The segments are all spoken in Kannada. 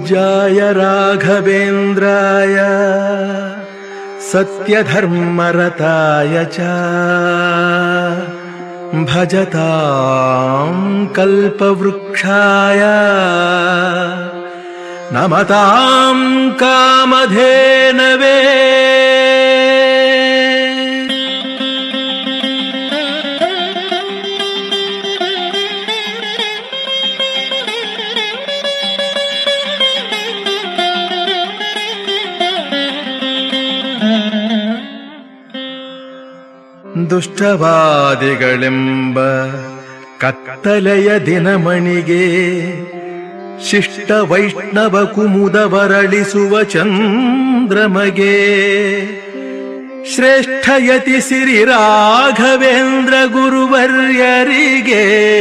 पूज्याय राघवेन्द्राय सत्यधर्मरताय च भजतां कल्पवृक्षाय नमतां कामधेनवे ದುಷ್ಟವಾದಿಗಳೆಂಬ ಕತ್ತಲೆಯ ದಿನಮಣಿಗೆ ಶಿಷ್ಟ ವೈಷ್ಣವ ಕುಮುದವರಳಿಸುವ ಚಂದ್ರಮಗೆ ಶ್ರೇಷ್ಠಯತಿ ಸಿರಿ ರಾಘವೇಂದ್ರ ಗುರುವರ್ಯರಿಗೆ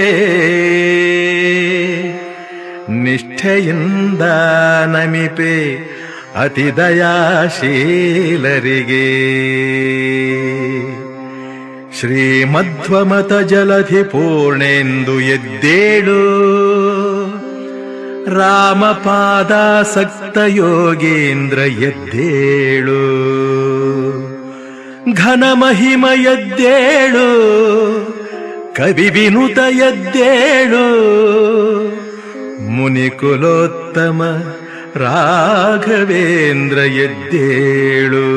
ನಿಷ್ಠೆಯಿಂದ ನಮಿಪೆ ಅತಿ ದಯಾಶೀಲರಿಗೆ ಶ್ರೀಮಧ್ವಮತ ಜಲಧಿ ಪೂರ್ಣೇಂದು ಎದ್ದೇಳು ರಾಮಪಾದಾಸಕ್ತ ಯೋಗೇಂದ್ರ ಎದ್ದೇಳು ಘನ ಮಹಿಮ ಎದ್ದೇಳು ಕವಿ ವಿನುತ ಎದ್ದೇಳು ಮುನಿಕುಲೋತ್ತಮ ರಾಘವೇಂದ್ರ ಎದ್ದೇಳು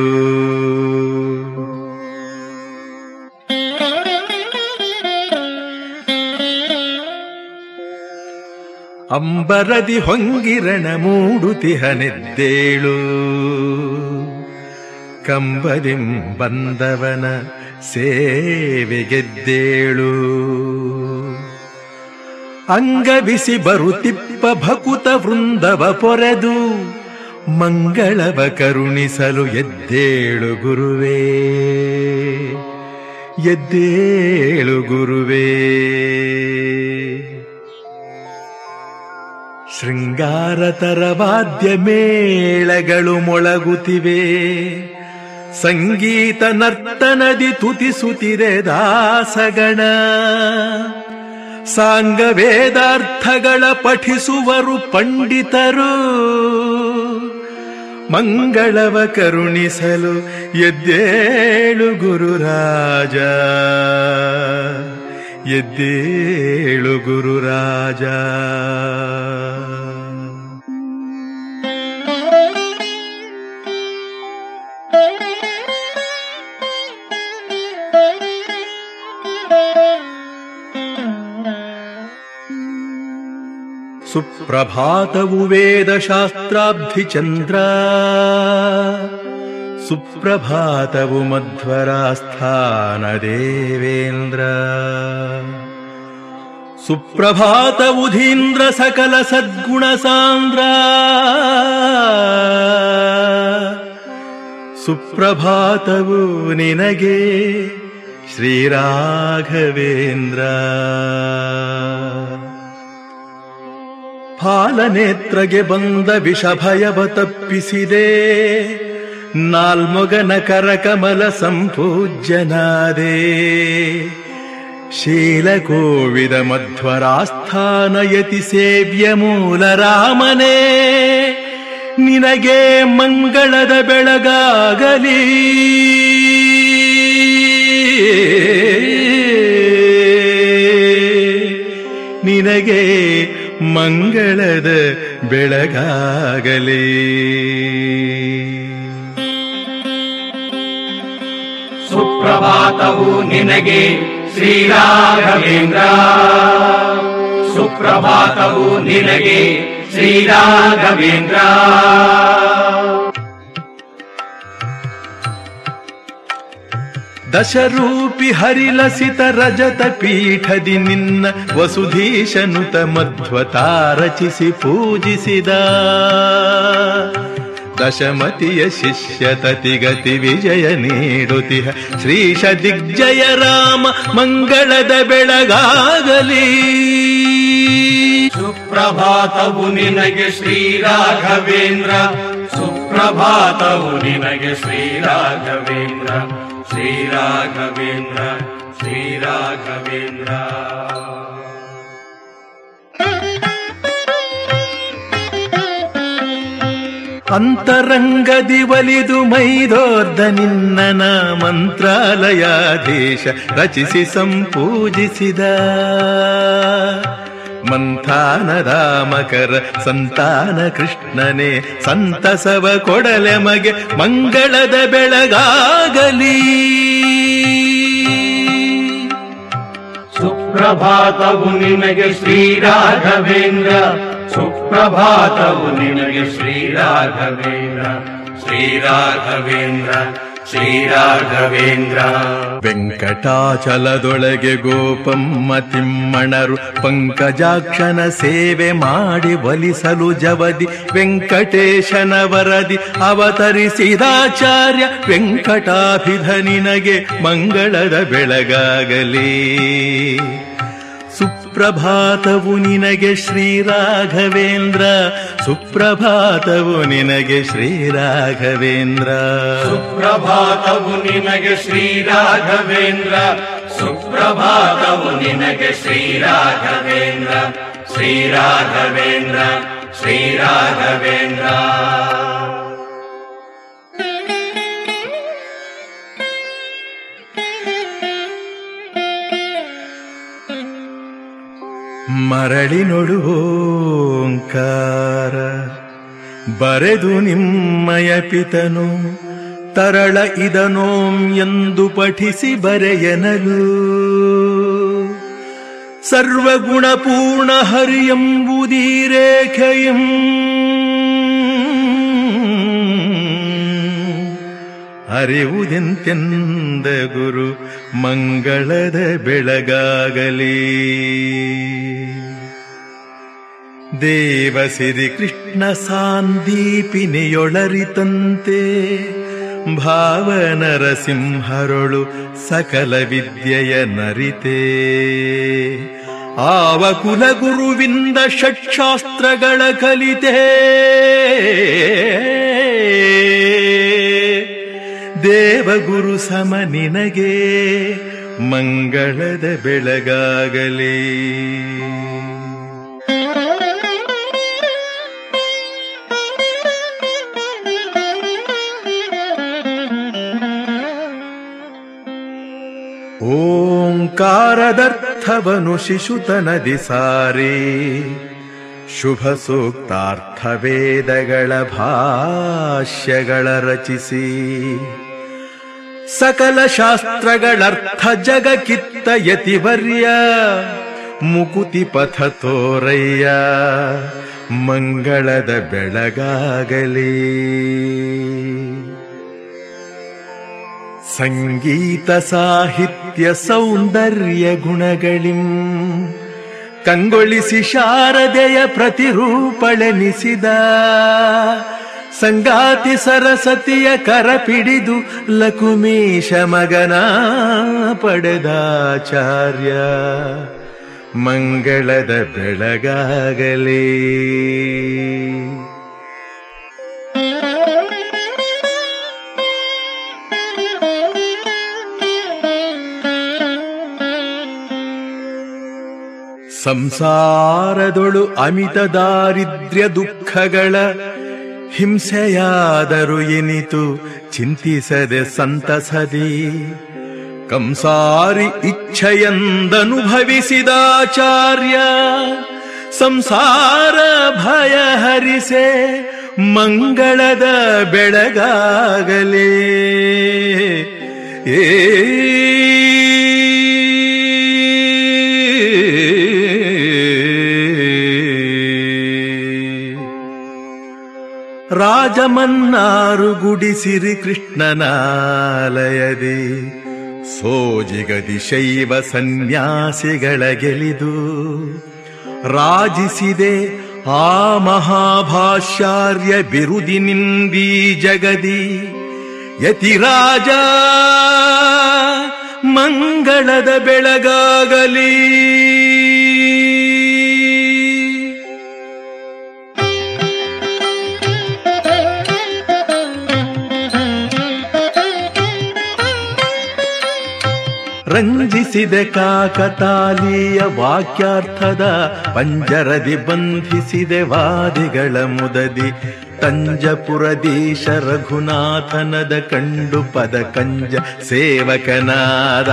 ಅಂಬರದಿ ಹೊಂಗಿರಣ ಮೂಡುತಿಹನೆದ್ದೇಳು ಕಂಬದಿಂ ಬಂದವನ ಸೇವೆಗೆದ್ದೇಳು ಅಂಗವಿಸಿ ಬರುತಿಪ್ಪ ಭಕುತ ವೃಂದವ ಪೊರೆದು ಮಂಗಳವ ಕರುಣಿಸಲು ಎದ್ದೇಳು ಗುರುವೇ ಎದ್ದೇಳು ಗುರುವೇ ಶೃಂಗಾರತರ ವಾದ್ಯ ಮೇಳಗಳು ಮೊಳಗುತ್ತಿವೆ ಸಂಗೀತ ನರ್ತನದಿ ತುತಿಸುತ್ತಿದೆ ದಾಸಗಣ ಸಾಂಗ ವೇದಾರ್ಥಗಳ ಪಠಿಸುವರು ಪಂಡಿತರು ಮಂಗಳವ ಕರುಣಿಸಲು ಎದ್ದೇಳು ಗುರುರಾಜ ಎದ್ದೇಳು ಗುರುರಾಜ ಸುಪ್ರಭಾತವು ವೇದಶಾಸ್ತ್ರಾಬ್ಧಿ ಚಂದ್ರ ಸುಪ್ರಭಾತವು ಮಧ್ವರಾಸ್ಥಾನ ದೇವೇಂದ್ರ ಸುಪ್ರಭಾತವುಧೀಂದ್ರ ಸಕಲ ಸದ್ಗುಣ ಸಾಂದ್ರ ಸುಪ್ರಭಾತವು ನಿನಗೆ ಶ್ರೀರಾಘವೇಂದ್ರ ಫಾಲನೇತ್ರಗೆ ಬಂದ ವಿಷಭಯವ ತಪ್ಪಿಸಿದೆ ನಾಲ್ಮೊಗನ ಕರಕಮಲ ಸಂಪೂಜ್ಯನಾದೆ ಶೀಲಕೋವಿದ ಮಧ್ವರಾಸ್ಥಾನ ಯತಿ ಸೇವ್ಯ ಮೂಲ ರಾಮನೇ ನಿನಗೆ ಮಂಗಳದ ಬೆಳಗಾಗಲಿ ನಿನಗೆ ಮಂಗಳದ ಬೆಳಗಾಗಲಿ ಸುಪ್ರಭಾತವು ನಿನಗೆ ಶ್ರೀರಾಘವೇಂದ್ರ ಸುಪ್ರಭಾತವು ನಿನಗೆ ಶ್ರೀರಾಘವೇಂದ್ರ ದಶರೂಪಿ ಹರಿಲಸಿತ ರಜತ ಪೀಠದಿ ನಿನ್ನ ವಸುಧೀಶನುತ ಮಧ್ವತ ರಚಿಸಿ ಪೂಜಿಸಿದ ದಶಮತಿಯ ಶಿಷ್ಯ ತತಿಗತಿ ವಿಜಯ ನೀಡುತಿಹ ಶ್ರೀಶ ದಿಗ್ಜಯ ರಾಮ ಮಂಗಳದ ಬೆಳಗಾಗಲಿ ಸುಪ್ರಭಾತವು ನಿನಗೆ ಶ್ರೀರಾಘವೇಂದ್ರ ಸುಪ್ರಭಾತವು ನಿನಗೆ ಶ್ರೀರಾಘವೇಂದ್ರ ಶ್ರೀರಾಘವೇಂದ್ರ ಶ್ರೀರಾಘವೇಂದ್ರ ಅಂತರಂಗದಿ ಒಲಿದು ಮೈದೋರ್ದ ನಿನ್ನನ ಮಂತ್ರಾಲಯಾಧೀಶ ರಚಿಸಿ ಸಂಪೂಜಿಸಿದ ಮಂಥಾನದ ಮಕರ ಸಂತಾನ ಕೃಷ್ಣನೇ ಸಂತಸವ ಕೊಡಲೆ ಮಗೆ ಮಂಗಳದ ಬೆಳಗಾಗಲಿ ಸುಪ್ರಭಾತವು ನಿನಗೆ ಶ್ರೀ ರಾಘವೇಂದ್ರ ಸುಪ್ರಭಾತವು ನಿನಗೆ ಶ್ರೀ ರಾಘವೇಂದ್ರ ಶ್ರೀ ರಾಘವೇಂದ್ರ ಶ್ರೀ ರಾಘವೇಂದ್ರ ವೆಂಕಟಾಚಲದೊಳಗೆ ಗೋಪಮ್ಮ ತಿಮ್ಮಣರು ಪಂಕಜಾಕ್ಷನ ಸೇವೆ ಮಾಡಿ ಒಲಿಸಲು ಜವದಿ ವೆಂಕಟೇಶನ ವರದಿ ಅವತರಿಸಿದಾಚಾರ್ಯ ವೆಂಕಟಾಭಿಧ ನಿನಗೆ ಮಂಗಳದ ಬೆಳಗಾಗಲಿ ಸುಪ್ರಭಾತವು ನಿನಗೆ ಶ್ರೀ ರಾಘವೇಂದ್ರ ಸುಪ್ರಭಾತವು ನಿನಗೆ ಶ್ರೀ ರಾಘವೇಂದ್ರ ಸುಪ್ರಭಾತವು ನಿನಗೆ ಶ್ರೀ ರಾಘವೇಂದ್ರ ಸುಪ್ರಭಾತವು ನಿನಗೆ ಶ್ರೀ ರಾಘವೇಂದ್ರ ಶ್ರೀ ರಾಘವೇಂದ್ರ ಶ್ರೀ ರಾಘವೇಂದ್ರ ಮರಳಿ ನೋಡುವೋಂಕಾರ ಬರೆದು ನಿಮ್ಮಯ ಪಿತನು ತರಳ ಇದನೋಂ ಎಂದು ಪಠಿಸಿ ಬರೆಯನಲು ಸರ್ವಗುಣಪೂರ್ಣ ಹರಿಯಂಬುದೀ ರೇಖೆಯಂ ಅರಿವುದೆಂತೆಂದ ಗುರು ಮಂಗಳದ ಬೆಳಗಾಗಲಿ ದೇವಸಿರಿ ಕೃಷ್ಣ ಸಾಂದೀಪಿನಿಯೊಳರಿತಂತೆ ಭಾವನರಸಿಂಹರೊಳು ಸಕಲ ವಿದ್ಯೆಯ ನರಿತೆ ಆವ ಕುಲಗುರುವಿಂದ ಷಟ್ಶಾಸ್ತ್ರಗಳ ಕಲಿತೆ ದೇವಗುರು ಸಮ ನಿನಗೆ ಮಂಗಳದ ಬೆಳಗಾಗಲಿ ಓಂಕಾರದರ್ಥವನು ಶಿಶುತನದಿ ಸಾರಿ ಶುಭ ಸೂಕ್ತಾರ್ಥ ವೇದಗಳ ಭಾಷ್ಯಗಳ ರಚಿಸಿ ಸಕಲ ಶಾಸ್ತ್ರಗಳರ್ಥ ಜಗಕ್ಕಿತ್ತ ಯತಿವರ್ಯ ಮುಕುತಿ ಪಥ ತೋರಯ್ಯ ಮಂಗಳದ ಬೆಳಗಾಗಲಿ ಸಂಗೀತ ಸಾಹಿತ್ಯ ಸೌಂದರ್ಯ ಗುಣಗಳಿಂ ಕಂಗೊಳಿಸಿ ಶಾರದೆಯ ಪ್ರತಿರೂಪಳೆನಿಸಿದ ಸಂಗಾತಿ ಸರಸ್ವತಿಯ ಕರ ಪಿಡಿದು ಲಕುಮೀಶ ಮಗನ ಪಡೆದಾಚಾರ್ಯ ಮಂಗಳದ ಬೆಳಗಾಗಲಿ ಸಂಸಾರದೊಳು ಅಮಿತ ದಾರಿದ್ರ್ಯ ದುಃಖಗಳ ಹಿಂಸೆಯಾದರು ಎನಿತು ಚಿಂತಿಸದೆ ಸಂತಸದಿ ಕಂಸಾರಿ ಇಚ್ಛೆಯಂದನುಭವಿಸಿದಾಚಾರ್ಯ ಸಂಸಾರ ಭಯ ಹರಿಸೆ ಮಂಗಳದ ಬೆಳಗಾಗಲೇ ರಾಜಮನ್ನಾರು ಗುಡಿಸಿರಿ ಕೃಷ್ಣನಾಲಯದಿ ಸೋಜಿಗದಿ ಶೈವ ಸನ್ಯಾಸಿಗಳ ಗೆಲಿದು ರಾಜಿಸಿದೆ ಆ ಮಹಾಭಾಷ್ಯಾರ್ಯ ಬಿರುದಿನಿಂದೀ ಜಗದಿ ಯತಿರಾಜ ಮಂಗಳದ ಬೆಳಗಾಗಲಿ ರಂಜಿಸಿದೆ ಕಾಕತಾಲೀಯ ವಾಕ್ಯಾರ್ಥದ ಪಂಜರದಿ ಬಂಧಿಸಿದೆ ವಾದಿಗಳ ಮುದದಿ ತಂಜಪುರದೀಶ ರಘುನಾಥನದ ಕಂಡು ಪದ ಕಂಜ ಸೇವಕನಾದ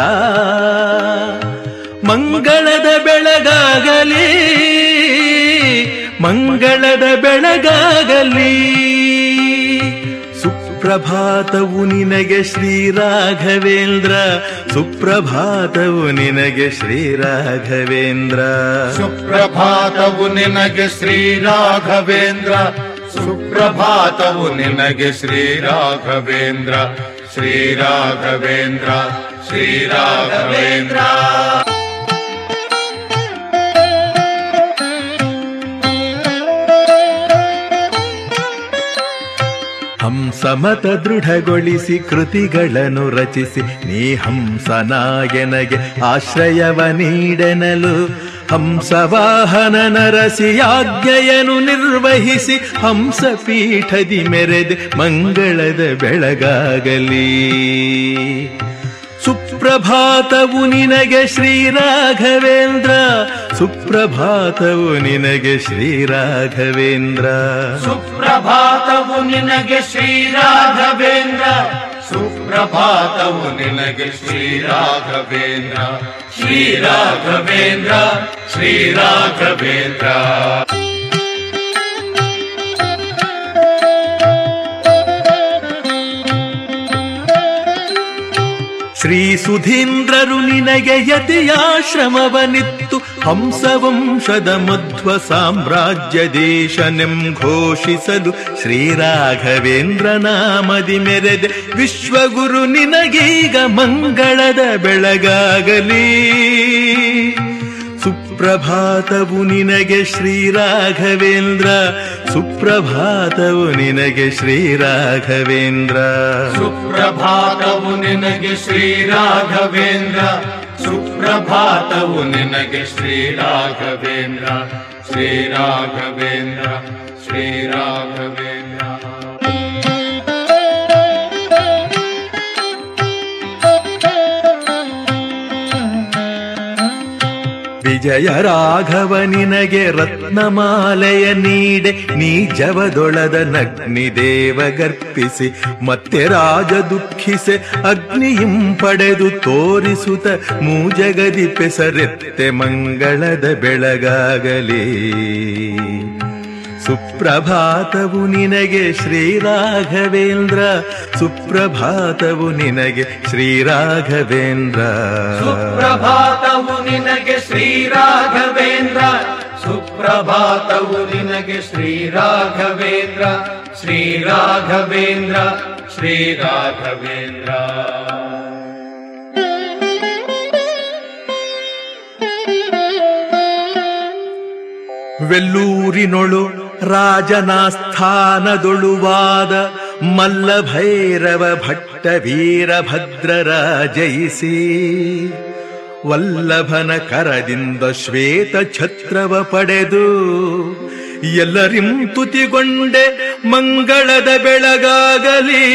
ಮಂಗಳದ ಬೆಳಗಾಗಲಿ ಮಂಗಳದ ಬೆಳಗಾಗಲಿ ಸುಪ್ರಭಾತವು ನಿನಗೆ ಶ್ರೀರಾಘವೇಂದ್ರ ಸುಪ್ರಭಾತವು ನಿನಗೆ ಶ್ರೀರಾಘವೇಂದ್ರ ಸುಪ್ರಭಾತವು ನಿನಗೆ ಶ್ರೀ ರಾಘವೇಂದ್ರ ಸುಪ್ರಭಾತವು ನಿನಗೆ ಶ್ರೀ ರಾಘವೇಂದ್ರ ಶ್ರೀ ರಾಘವೇಂದ್ರ ಶ್ರೀ ರಾಘವೇಂದ್ರ ಹಂಸಮತ ದೃಢಗೊಳಿಸಿ ಕೃತಿಗಳನ್ನು ರಚಿಸಿ ನೀ ಹಂಸನಾಗೆನಗೆ ಆಶ್ರಯವ ನೀಡೆನಲು ಹಂಸವಾಹನ ನರಸಿ ಆಜ್ಞೆಯನ್ನು ನಿರ್ವಹಿಸಿ ಹಂಸ ಪೀಠದಿ ಮೆರೆದೆ ಮಂಗಳದ ಬೆಳಗಾಗಲಿ ಸುಪ್ರಭಾತವು ನಿನಗೆ ಶ್ರೀರಾಘವೇಂದ್ರ ಸುಪ್ರಭಾತವು ನಿನಗೆ ಶ್ರೀರಾಘವೇಂದ್ರ ಸುಪ್ರಭಾತವು ನಿನಗೆ ಶ್ರೀ ರಾಘವೇಂದ್ರ ಸುಪ್ರಭಾತವು ನಿನಗೆ ಶ್ರೀ ರಾಘವೇಂದ್ರ ಶ್ರೀ ರಾಘವೇಂದ್ರ ಶ್ರೀ ರಾಘವೇಂದ್ರ ಶ್ರೀ ಸುಧೀಂದ್ರರು ನಿನಗೆ ಯತಿಯಾಶ್ರಮವನಿತ್ತು ಹಂಸವಂಶದ ಮಧ್ವ ಸಾಮ್ರಾಜ್ಯ ದೇಶನೆಂ ಘೋಷಿಸಲು ಶ್ರೀರಾಘವೇಂದ್ರ ನಾಮದಿ ಮೆರೆದೆ ವಿಶ್ವಗುರು ನಿನಗೀಗ ಮಂಗಳದ ಬೆಳಗಾಗಲಿ ಸುಪ್ರಭಾತವು ನಿನಗೆ ಶ್ರೀರಾಘವೇಂದ್ರ ಸುಪ್ರಭಾತವು ನಿನಗೆ ಶ್ರೀರಾಘವೇಂದ್ರ ಸುಪ್ರಭಾತವು ನಿನಗೆ ಶ್ರೀ ರಾಘವೇಂದ್ರ ಸುಪ್ರಭಾತವು ನಿನಗೆ ಶ್ರೀ ರಾಘವೇಂದ್ರ ಶ್ರೀ ರಾಘವೇಂದ್ರ ಶ್ರೀ ರಾಘವೇಂದ್ರ ವಿಜಯ ರಾಘವ ನಿನಗೆ ರತ್ನಮಾಲೆಯ ನೀಡೆ ನೀ ಜವದೊಳದ ನಗ್ನಿ ದೇವ ಗರ್ಪಿಸಿ ಮತ್ತೆ ರಾಜ ದುಃಖಿಸೆ ಅಗ್ನಿಯಿಂ ಪಡೆದು ತೋರಿಸುತ್ತ ಮೂಜಗದಿ ಪೆಸರೆತ್ತೆ ಮಂಗಳದ ಬೆಳಗಾಗಲಿ ಸುಪ್ರಭಾತವು ನಿನಗೆ ಶ್ರೀರಾಘವೇಂದ್ರ ಸುಪ್ರಭಾತವು ನಿನಗೆ ಶ್ರೀರಾಘವೇಂದ್ರ ಸುಪ್ರಭಾತವು ನಿನಗೆ ಶ್ರೀ ರಾಘವೇಂದ್ರ ಸುಪ್ರಭಾತವು ನಿನಗೆ ಶ್ರೀ ರಾಘವೇಂದ್ರ ಶ್ರೀ ರಾಘವೇಂದ್ರ ಶ್ರೀ ರಾಘವೇಂದ್ರ ವೆಲ್ಲೂರಿನೊಳು ರಾಜನಾಸ್ಥಾನದೊಳುವಾದ ಮಲ್ಲಭೈರವ ಭಟ್ಟ ವೀರಭದ್ರರ ಜಯಿಸಿ ವಲ್ಲಭನ ಕರದಿಂದ ಶ್ವೇತ ಛತ್ರವ ಪಡೆದು ಎಲ್ಲರಿಂ ತುತಿಗೊಂಡೆ ಮಂಗಳದ ಬೆಳಗಾಗಲಿ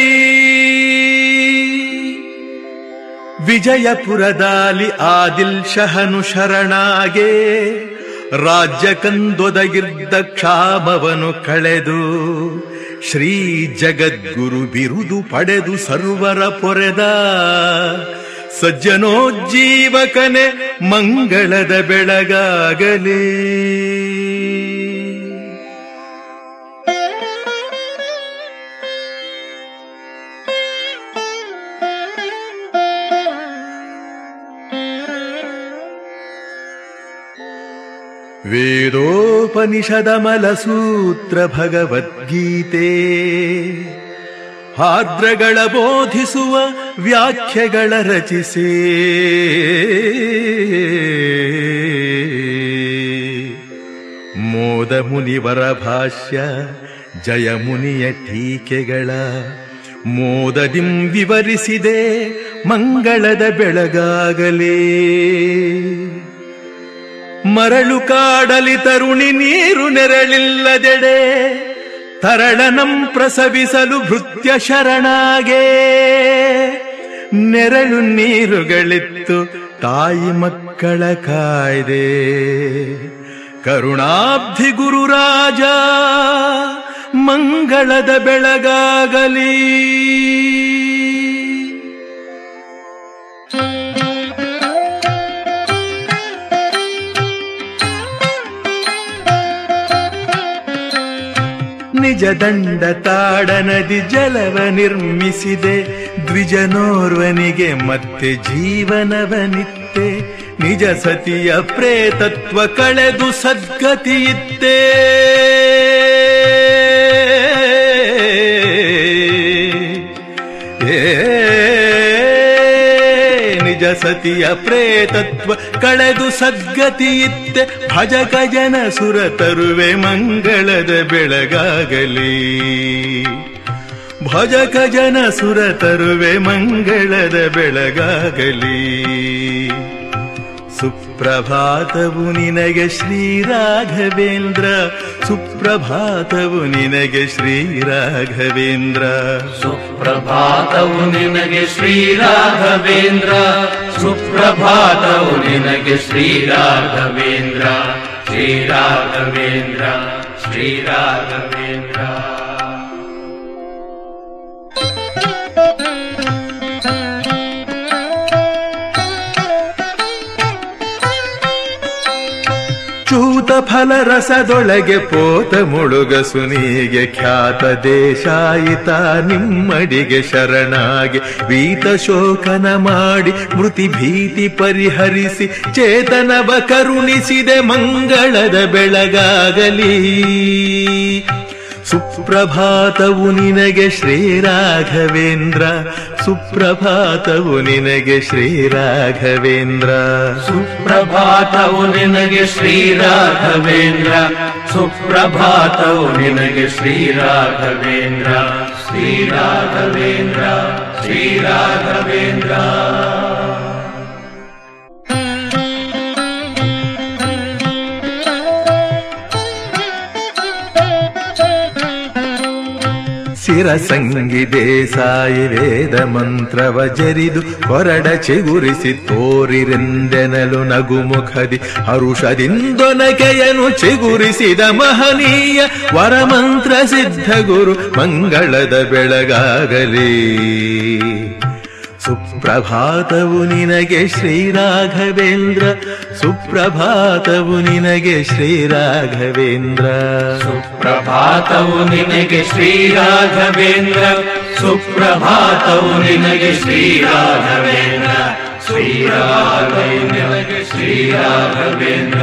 ವಿಜಯಪುರದಾಲಿ ಆದಿಲ್ ಶಹನು ಶರಣಾಗೆ ರಾಜ್ಯ ಕಂದೊದಗಿದ್ದ ಕ್ಷಾಮವನು ಕಳೆದು ಶ್ರೀ ಜಗದ್ಗುರು ಬಿರುದು ಪಡೆದು ಸರ್ವರ ಪೊರೆದ ಸಜ್ಜನೋಜ್ಜೀವಕನೆ ಮಂಗಳದ ಬೆಳಗಾಗಲಿ ವೇದೋಪನಿಷದಮಲ ಸೂತ್ರ ಭಗವದ್ಗೀತೆ ಹಾದ್ರಗಳ ಬೋಧಿಸುವ ವ್ಯಾಖ್ಯೆಗಳ ರಚಿಸಿ ಮೋದ ಮುನಿವರ ಭಾಷ್ಯ ಜಯ ಮುನಿಯ ಟೀಕೆಗಳ ಮೋದದಿಂ ವಿವರಿಸಿದೆ ಮಂಗಳದ ಬೆಳಗಾಗಲೇ ಮರಳು ಕಾಡಲಿ ತರುಣಿ ನೀರು ನೆರಳಿಲ್ಲದೆಡೆ ತರಳನಂ ಪ್ರಸವಿಸಲು ಭೃತ್ಯ ಶರಣಾಗೆ ನೆರಳು ನೀರುಗಳಿತ್ತು ತಾಯಿ ಮಕ್ಕಳ ಕಾಯ್ದೆ ಕರುಣಾಬ್ಧಿ ಗುರುರಾಜ ಮಂಗಳದ ಬೆಳಗಾಗಲಿ ನಿಜ ದಂಡ ತಾಡ ನದಿ ಜಲವ ನಿರ್ಮಿಸಿದೆ ದ್ವಿಜನೋರ್ವನಿಗೆ ಮತ್ತೆ ಜೀವನವನಿತ್ತೆ ನಿಜ ಸತಿಯ ಪ್ರೇತತ್ವ ಕಳೆದು ಸದ್ಗತಿಯಿತ್ತೇ ನಿಜ ಸತಿಯ ಪ್ರೇತತ್ವ ಕಳೆದು ಸದ್ಗತಿಯಿತ್ತೆ ಭಜಕ ಜನ ಸುರ ತರುವೆ ಮಂಗಳದ ಬೆಳಗಾಗಲಿ ಭಜಕ ಜನ ಸುರ ತರುವೆ ಮಂಗಳದ ಬೆಳಗಾಗಲಿ ಸುಪ್ರಭಾತವು ನಿನಗೆ ಶ್ರೀ ರಾಘವೇಂದ್ರ ಸುಪ್ರಭಾತವು ನಿನಗೆ ಶ್ರೀ ರಾಘವೇಂದ್ರ ಸುಪ್ರಭಾತವು ನಿನಗೆ ಶ್ರೀ ರಾಘವೇಂದ್ರ ಸುಪ್ರಭಾತವು ನಿನಗೆ ಶ್ರೀ ರಾಘವೇಂದ್ರ ಶ್ರೀ ರಾಘವೇಂದ್ರ ಶ್ರೀ ರಾಘವೇಂದ್ರ ಚೂತ ಫಲ ರಸದೊಳಗೆ ಪೋತ ಮುಳುಗಸುನಿಗೆ ಖ್ಯಾತ ದೇಶಾಯಿತ ನಿಮ್ಮಡಿಗೆ ಶರಣಾಗಿ ವೀತ ಶೋಕನ ಮಾಡಿ ಮೃತಿ ಭೀತಿ ಪರಿಹರಿಸಿ ಚೇತನವ ಕರುಣಿಸಿದೆ ಮಂಗಳದ ಬೆಳಗಾಗಲಿ ಸುಪ್ರಭಾತವು ನಿನಗೆ ಶ್ರೀ ರಾಘವೇಂದ್ರ ಸುಪ್ರಭಾತವು ನಿನಗೆ ಶ್ರೀ ರಾಘವೇಂದ್ರ ಸುಪ್ರಭಾತವು ನಿನಗೆ ಶ್ರೀ ರಾಘವೇಂದ್ರ ಸುಪ್ರಭಾತವು ನಿನಗೆ ಶ್ರೀ ರಾಘವೇಂದ್ರ ಶ್ರೀ ರಾಘವೇಂದ್ರ ಶ್ರೀ ರಾಘವೇಂದ್ರ ಶಿರಸಂಗಿ ದೇಸಾಯಿ ವೇದ ಮಂತ್ರವ ಜರಿದು ಹೊರಡ ಚಿಗುರಿಸಿ ತೋರಿರೆಂದೆನಲು ನಗುಮುಖದಿ ಹರುಷದಿಂದೊನಕೆಯನು ಚಿಗುರಿಸಿದ ಮಹನೀಯ ವರಮಂತ್ರ ಸಿದ್ಧ ಗುರು ಮಂಗಳದ ಬೆಳಗಾಗಲಿ ಸುಪ್ರಭಾತವು ನಿನಗೆ ಶ್ರೀ ರಾಘವೇಂದ್ರ ಸುಪ್ರಭಾತವು ನಿನಗೆ ಶ್ರೀ ರಾಘವೇಂದ್ರ ಸುಪ್ರಭಾತವು ನಿನಗೆ ಶ್ರೀ ರಾಘವೇಂದ್ರ ಸುಪ್ರಭಾತವು ನಿನಗೆ ಶ್ರೀ ರಾಘವೇಂದ್ರ ಶ್ರೀ ರಾಘವೇಂದ್ರ ಶ್ರೀ ರಾಘವೇಂದ್ರ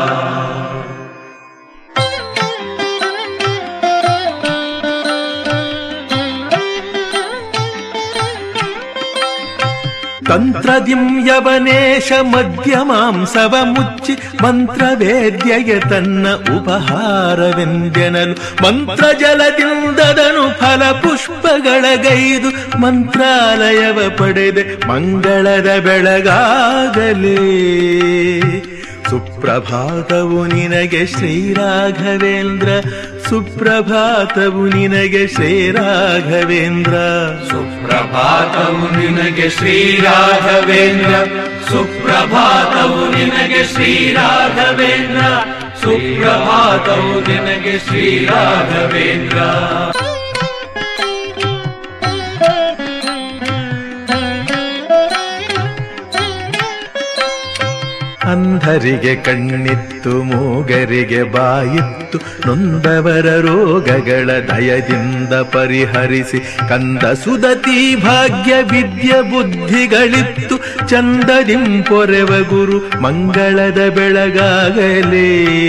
ತಂತ್ರದಿಂ ಯವನೇಶ ಮಧ್ಯಮಾಂಸವ ಮುಚ್ಚಿ ಮಂತ್ರವೇದ್ಯಗೆ ತನ್ನ ಉಪಹಾರವೆಂದೆನಲು ಮಂತ್ರ ಜಲದಿಂದದನು ಫಲ ಪುಷ್ಪಗಳ ಗೈದು ಮಂತ್ರಾಲಯವ ಪಡೆದೆ ಮಂಗಳದ ಬೆಳಗಾಗಲೇ ಸುಪ್ರಭಾತವು ನಿನಗೆ ಶ್ರೀ ರಾಘವೇಂದ್ರ ಸುಪ್ರಭಾತವು ನಿನಗೆ ಶ್ರೀ ರಾಘವೇಂದ್ರ ಸುಪ್ರಭಾತವು ನಿನಗೆ ಶ್ರೀ ರಾಘವೇಂದ್ರ ಸುಪ್ರಭಾತವು ನಿನಗೆ ಶ್ರೀ ರಾಘವೇಂದ್ರ ಸುಪ್ರಭಾತವು ನಿನಗೆ ಶ್ರೀ ರಾಘವೇಂದ್ರ ಅಂಧರಿಗೆ ಕಣ್ಣಿತ್ತು ಮೂಗರಿಗೆ ಬಾಯಿತ್ತು ನೊಂದವರ ರೋಗಗಳ ದಯದಿಂದ ಪರಿಹರಿಸಿ ಕಂದ ಸುದತಿ ಭಾಗ್ಯ ವಿದ್ಯೆ ಬುದ್ಧಿಗಳಿತ್ತು ಚಂದದಿಂ ಪೊರೆವ ಗುರು ಮಂಗಳದ ಬೆಳಗಾಗಲೇ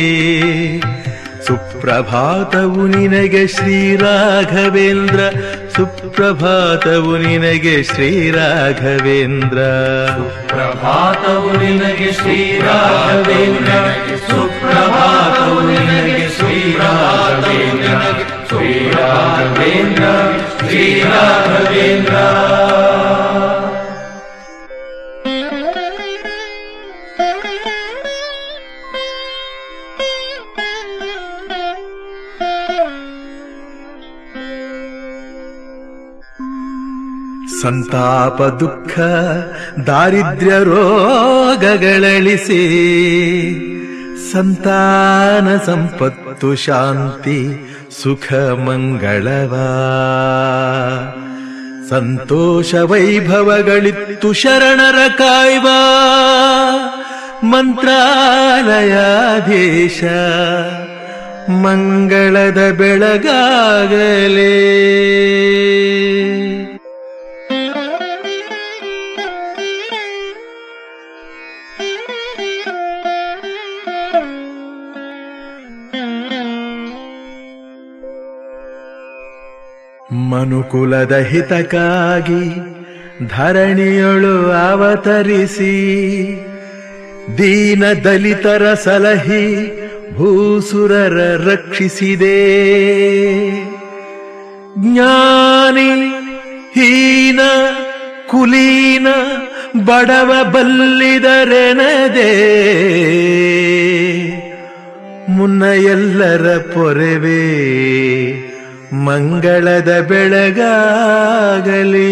ಸುಪ್ರಭಾತವು ನಿನಗೆ ಶ್ರೀ ರಾಘವೇಂದ್ರ ಸುಪ್ರಭಾತವು ನಿನಗೆ ಶ್ರೀ ರಾಘವೇಂದ್ರ ಪ್ರಭಾತವು ನಿನಗೆ ಶ್ರೀ ರಾಘವೇಂದ್ರ ಸುಪ್ರಭಾತವು ನಿನಗೆ ಶ್ರೀ ರಾಘವೇಂದ್ರ ಶ್ರೀ ರಾಘವೇಂದ್ರ ಶ್ರೀ ರಾಘವೇಂದ್ರ ಸಂತಾಪ ದುಃಖ ದಾರಿದ್ರ್ಯ ರೋಗಗಳಳಿಸಿ ಸಂತಾನ ಸಂಪತ್ತು ಶಾಂತಿ ಸುಖ ಮಂಗಳವಾ ಸಂತೋಷ ವೈಭವಗಳಿತ್ತು ಶರಣರ ಕಾಯ್ವ ಮಂತ್ರಾಲಯಾಧೀಶ ಮಂಗಳದ ಬೆಳಗಾಗಲೇ ಮನುಕುಲದ ಹಿತಕ್ಕಾಗಿ ಧರಣಿಯೊಳು ಅವತರಿಸಿ ದೀನ ದಲಿತರ ಸಲಹಿ ಭೂಸುರರ ರಕ್ಷಿಸಿದೆ ಜ್ಞಾನಿ ಹೀನ ಕುಲೀನ ಬಡವ ಬಲ್ಲಿದರೆನದೆ ಮುನ್ನ ಎಲ್ಲರ ಪೊರೆವೇ ಮಂಗಳದ ಬೆಳಗಾಗಲಿ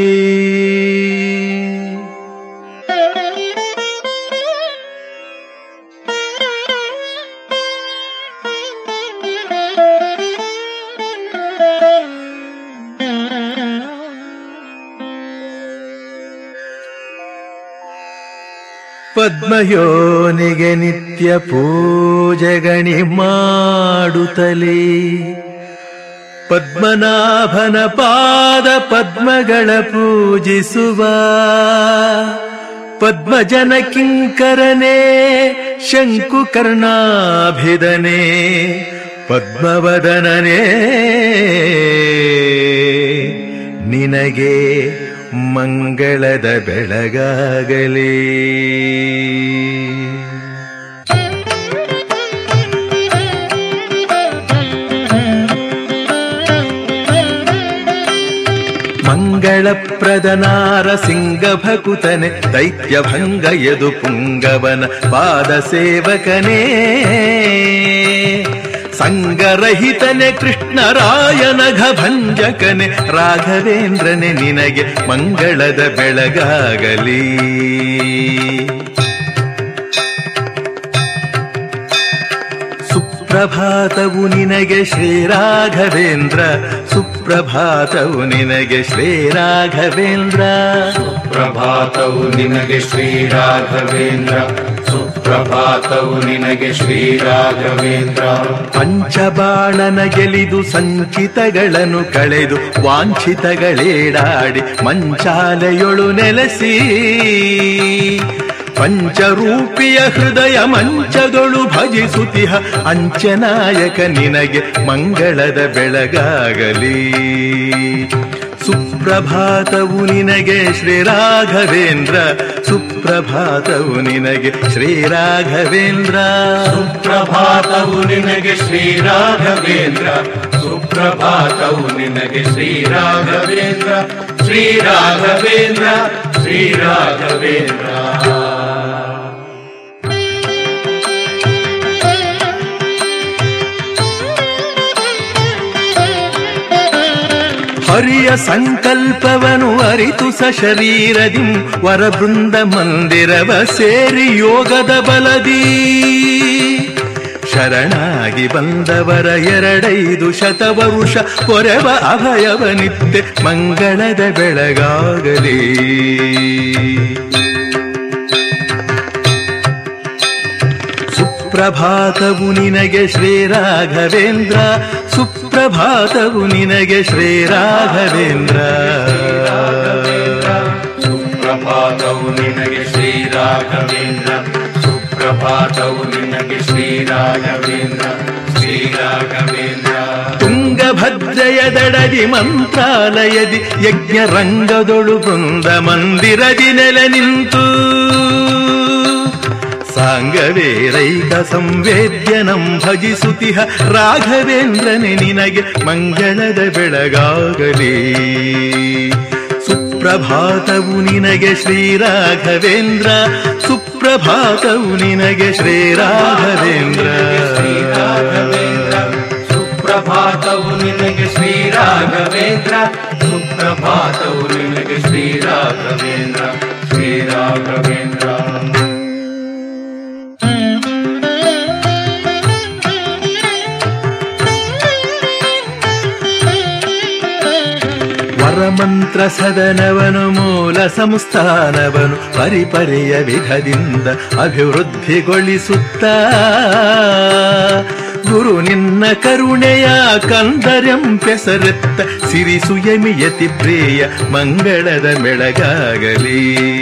ಪದ್ಮಯೋನಿಗೆ ನಿತ್ಯ ಪೂಜೆಗಣಿ ಮಾಡುತ್ತಲೇ ಪದ್ಮನಾಭನ ಪಾದ ಪದ್ಮಗಳ ಪೂಜಿಸುವ ಪದ್ಮಜನ ಕಿಂಕರನೇ ಶಂಕುಕರ್ಣಾಭಿದನೆ ಪದ್ಮವದನನೇ ನಿನಗೆ ಮಂಗಳದ ಬೆಳಗಾಗಲಿ ಮಂಗಳಪ್ರದನಾರ ಸಿಂಗ ಭಕುತನೆ ದೈತ್ಯ ಭಂಗ ಯದು ಪುಂಗವನ ಪಾದ ಸೇವಕನೇ ಸಂಗರಹಿತನೆ ಕೃಷ್ಣರಾಯನಘ ಭಂಜಕನೆ ರಾಘವೇಂದ್ರನೆ ನಿನಗೆ ಮಂಗಳದ ಬೆಳಗಾಗಲಿ ಸುಪ್ರಭಾತವು ನಿನಗೆ ಶ್ರೀರಾಘವೇಂದ್ರ ಸುಪ್ರಭಾತವು ನಿನಗೆ ಶ್ರೀರಾಘವೇಂದ್ರ ಪ್ರಭಾತವು ನಿನಗೆ ಶ್ರೀರಾಘವೇಂದ್ರ ಸುಪ್ರಭಾತವು ನಿನಗೆ ಶ್ರೀರಾಘವೇಂದ್ರ ಪಂಚಬಾಣನ ಗೆಲಿದು ಸಂಚಿತಗಳನ್ನು ಕಳೆದು ವಾಂಛಿತಗಳೇಡಾಡಿ ಮಂಚಾಲೆಯೊಳು ನೆಲೆಸಿ ಪಂಚರೂಪಿಯ ಹೃದಯ ಮಂಚದೊಳು ಭಜಿಸುತಿಹ ಅಂಚನಾಯಕ ನಿನಗೆ ಮಂಗಳದ ಬೆಳಗಾಗಲಿ ಸುಪ್ರಭಾತವು ನಿನಗೆ ಶ್ರೀರಾಘವೇಂದ್ರ ಸುಪ್ರಭಾತವು ನಿನಗೆ ಶ್ರೀರಾಘವೇಂದ್ರ ಸುಪ್ರಭಾತವು ನಿನಗೆ ಶ್ರೀರಾಘವೇಂದ್ರ ಸುಪ್ರಭಾತವು ನಿನಗೆ ಶ್ರೀರಾಘವೇಂದ್ರ ಶ್ರೀರಾಘವೇಂದ್ರ ಶ್ರೀರಾಘವೇಂದ್ರ ಹರಿಯ ಸಂಕಲ್ಪವನು ಅರಿತು ಸಶರೀರದಿಂ ವರಬೃಂದ ಮಂದಿರವ ಸೇರಿ ಯೋಗದ ಬಲದಿ ಶರಣಾಗಿ ಬಂದವರ ಎರಡೈದು ಶತವರುಷ ಕೊರೆವ ಅಭಯವ ನಿತ್ಯ ಮಂಗಳದ ಬೆಳಗಾಗಲಿ ಸುಪ್ರಭಾತವು ನಿನಗೆ ಶ್ರೀರಾಘವೇಂದ್ರ ಸುಪ್ರಭಾತವು ನಿನಗೆ ಶ್ರೀರಾಘವೇಂದ್ರ ಸುಪ್ರಭಾತವು ನಿನಗೆ ಶ್ರೀರಾಘವೇಂದ್ರ ಸುಪ್ರಭಾತವು ನಿನಗೆ ಶ್ರೀರಾಘವೇಂದ್ರ ಶ್ರೀರಾಘವೇಂದ್ರ ತುಂಗಭದ್ರೆಯ ದಡದಿ ಮಂತ್ರಾಲಯದಿ ಯಜ್ಞ ರಂಗದೊಳು ಬೃಂದ ಮಂದಿರದಿ ನೆಲೆ ನಿಂತು ಸಾಂಗವೇರೈಕ ಸಂವೇದ್ಯನಂ ಭಜಿಸುತಿಹ ರಾಘವೇಂದ್ರನೆ ನಿನಗೆ ಮಂಗಳದ ಬೆಳಗಾಗಲಿ ಸುಪ್ರಭಾತವು ನಿನಗೆ ಶ್ರೀರಾಘವೇಂದ್ರ ಸುಪ್ರಭಾತವು ನಿನಗೆ ಶ್ರೀರಾಘವೇಂದ್ರ ಶ್ರೀರಾಘವೇಂದ್ರ ಸುಪ್ರಭಾತವು ನಿನಗೆ ಶ್ರೀರಾಘವೇಂದ್ರ ಸುಪ್ರಭಾತವು ನಿನಗೆ ಶ್ರೀ ರಾಘವೇಂದ್ರ ಶ್ರೀ ರಾಘವೇಂದ್ರ ವರಮಂತ್ರ ಸದನವನು ಮೂಲ ಸಂಸ್ಥಾನವನು ಪರಿಪರಿಯ ವಿಧದಿಂದ ಅಭಿವೃದ್ಧಿಗೊಳಿಸುತ್ತ ಗುರು ನಿನ್ನ ಕರುಣೆಯ ಕಂದರೆಂಪೆಸರೆತ್ತ ಸಿರಿಸು ಯಮಿಯತಿ ಪ್ರಿಯ ಮಂಗಳದ ಮೆಳಗಾಗಲಿ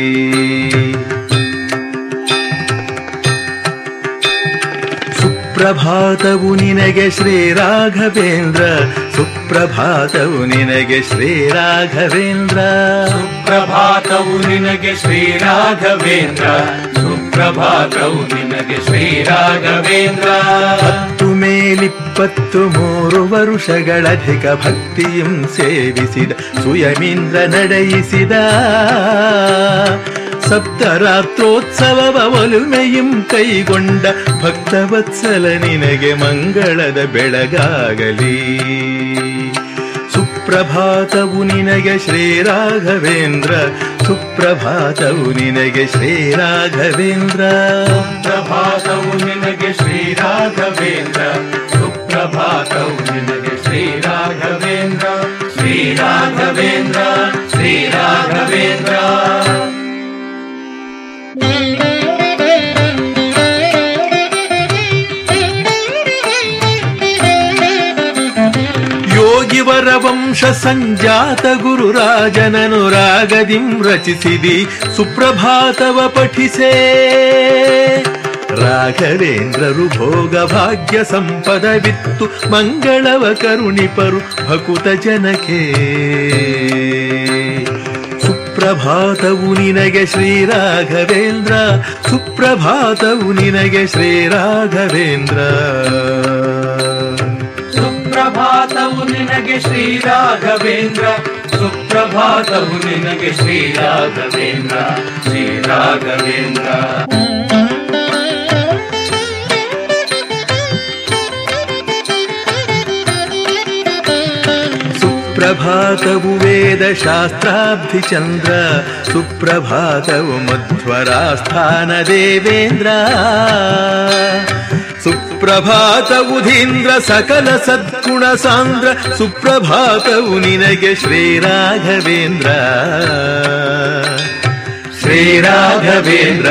ಸುಪ್ರಭಾತವು ನಿನಗೆ ಶ್ರೀ ರಾಘವೇಂದ್ರ ಸುಪ್ರಭಾತವು ನಿನಗೆ ಶ್ರೀ ರಾಘವೇಂದ್ರ ಸುಪ್ರಭಾತವು ನಿನಗೆ ಶ್ರೀ ರಾಘವೇಂದ್ರ ಸುಪ್ರಭಾತವು ನಿನಗೆ ಶ್ರೀ ರಾಘವೇಂದ್ರ ಹತ್ತು ಮೇಲಿಪ್ಪತ್ತು ಮೂರು ವರುಷಗಳಧಿಕ ಭಕ್ತಿಯಂ ಸೇವಿಸಿದ ಸುಯಮೀಂದ್ರ ನಡೆಯಿಸಿದ ಸಪ್ತರಾತ್ರೋತ್ಸವವ ಒಲುಮೆಯಂ ಕೈಗೊಂಡ ಭಕ್ತವತ್ಸಲ ನಿನಗೆ ಮಂಗಳದ ಬೆಳಗಾಗಲಿ ಸುಪ್ರಭಾತವು ನಿನಗೆ ಶ್ರೀ ರಾಘವೇಂದ್ರ ಸುಪ್ರಭಾತವು ನಿನಗೆ ಶ್ರೀ ರಾಘವೇಂದ್ರ ಸುಪ್ರಭಾತವು ನಿನಗೆ ಶ್ರೀ ರಾಘವೇಂದ್ರ ಸುಪ್ರಭಾತವು ನಿನಗೆ ಶ್ರೀ ರಾಘವೇಂದ್ರ ಶ್ರೀ ರಾಘವೇಂದ್ರ ಶ್ರೀ ರಾಘವೇಂದ್ರ ಯೋಗಿವರ ವಂಶ ಸಂಜಾತ ಗುರುರಾಜನನು ರಾಗದಿಂ ರಚಿಸಿದಿ ಸುಪ್ರಭಾತವ ಪಠಿಸೇ ರಾಘವೇಂದ್ರರು ಭೋಗ ಭಾಗ್ಯ ಸಂಪದವಿತ್ತು ಮಂಗಳವ ಕರುಣಿಪರು ಭಕುತ ಜನಕ್ಕೆ ಸುಪ್ರಭಾತವು ನಿನಗೆ ಶ್ರೀ ರಾಘವೇಂದ್ರ ಸುಪ್ರಭಾತವು ನಿನಗೆ ಶ್ರೀ ರಾಘವೇಂದ್ರ ಸುಪ್ರಭಾತವು ನಿನಗೆ ಶ್ರೀ ರಾಘವೇಂದ್ರ ಸುಪ್ರಭಾತವು ನಿನಗೆ ಶ್ರೀ ರಾಘವೇಂದ್ರ ಶ್ರೀ ರಾಘವೇಂದ್ರ ಸುಪ್ರಭಾತವು ವೇದ ಶಾಸ್ತ್ರಾಬ್ಧಿ ಚಂದ್ರ ಸುಪ್ರಭಾತವು ಮಧ್ವರಾಸ್ಥಾನ ದೇವೇಂದ್ರ ಸುಪ್ರಭಾತವು ಧೀಂದ್ರ ಸಕಲ ಸದ್ಗುಣ ಸಾಂದ್ರ ಸುಪ್ರಭಾತವು ನಿನಗೆ ಶ್ರೀ ರಾಘವೇಂದ್ರ ಶ್ರೀ ರಾಘವೇಂದ್ರ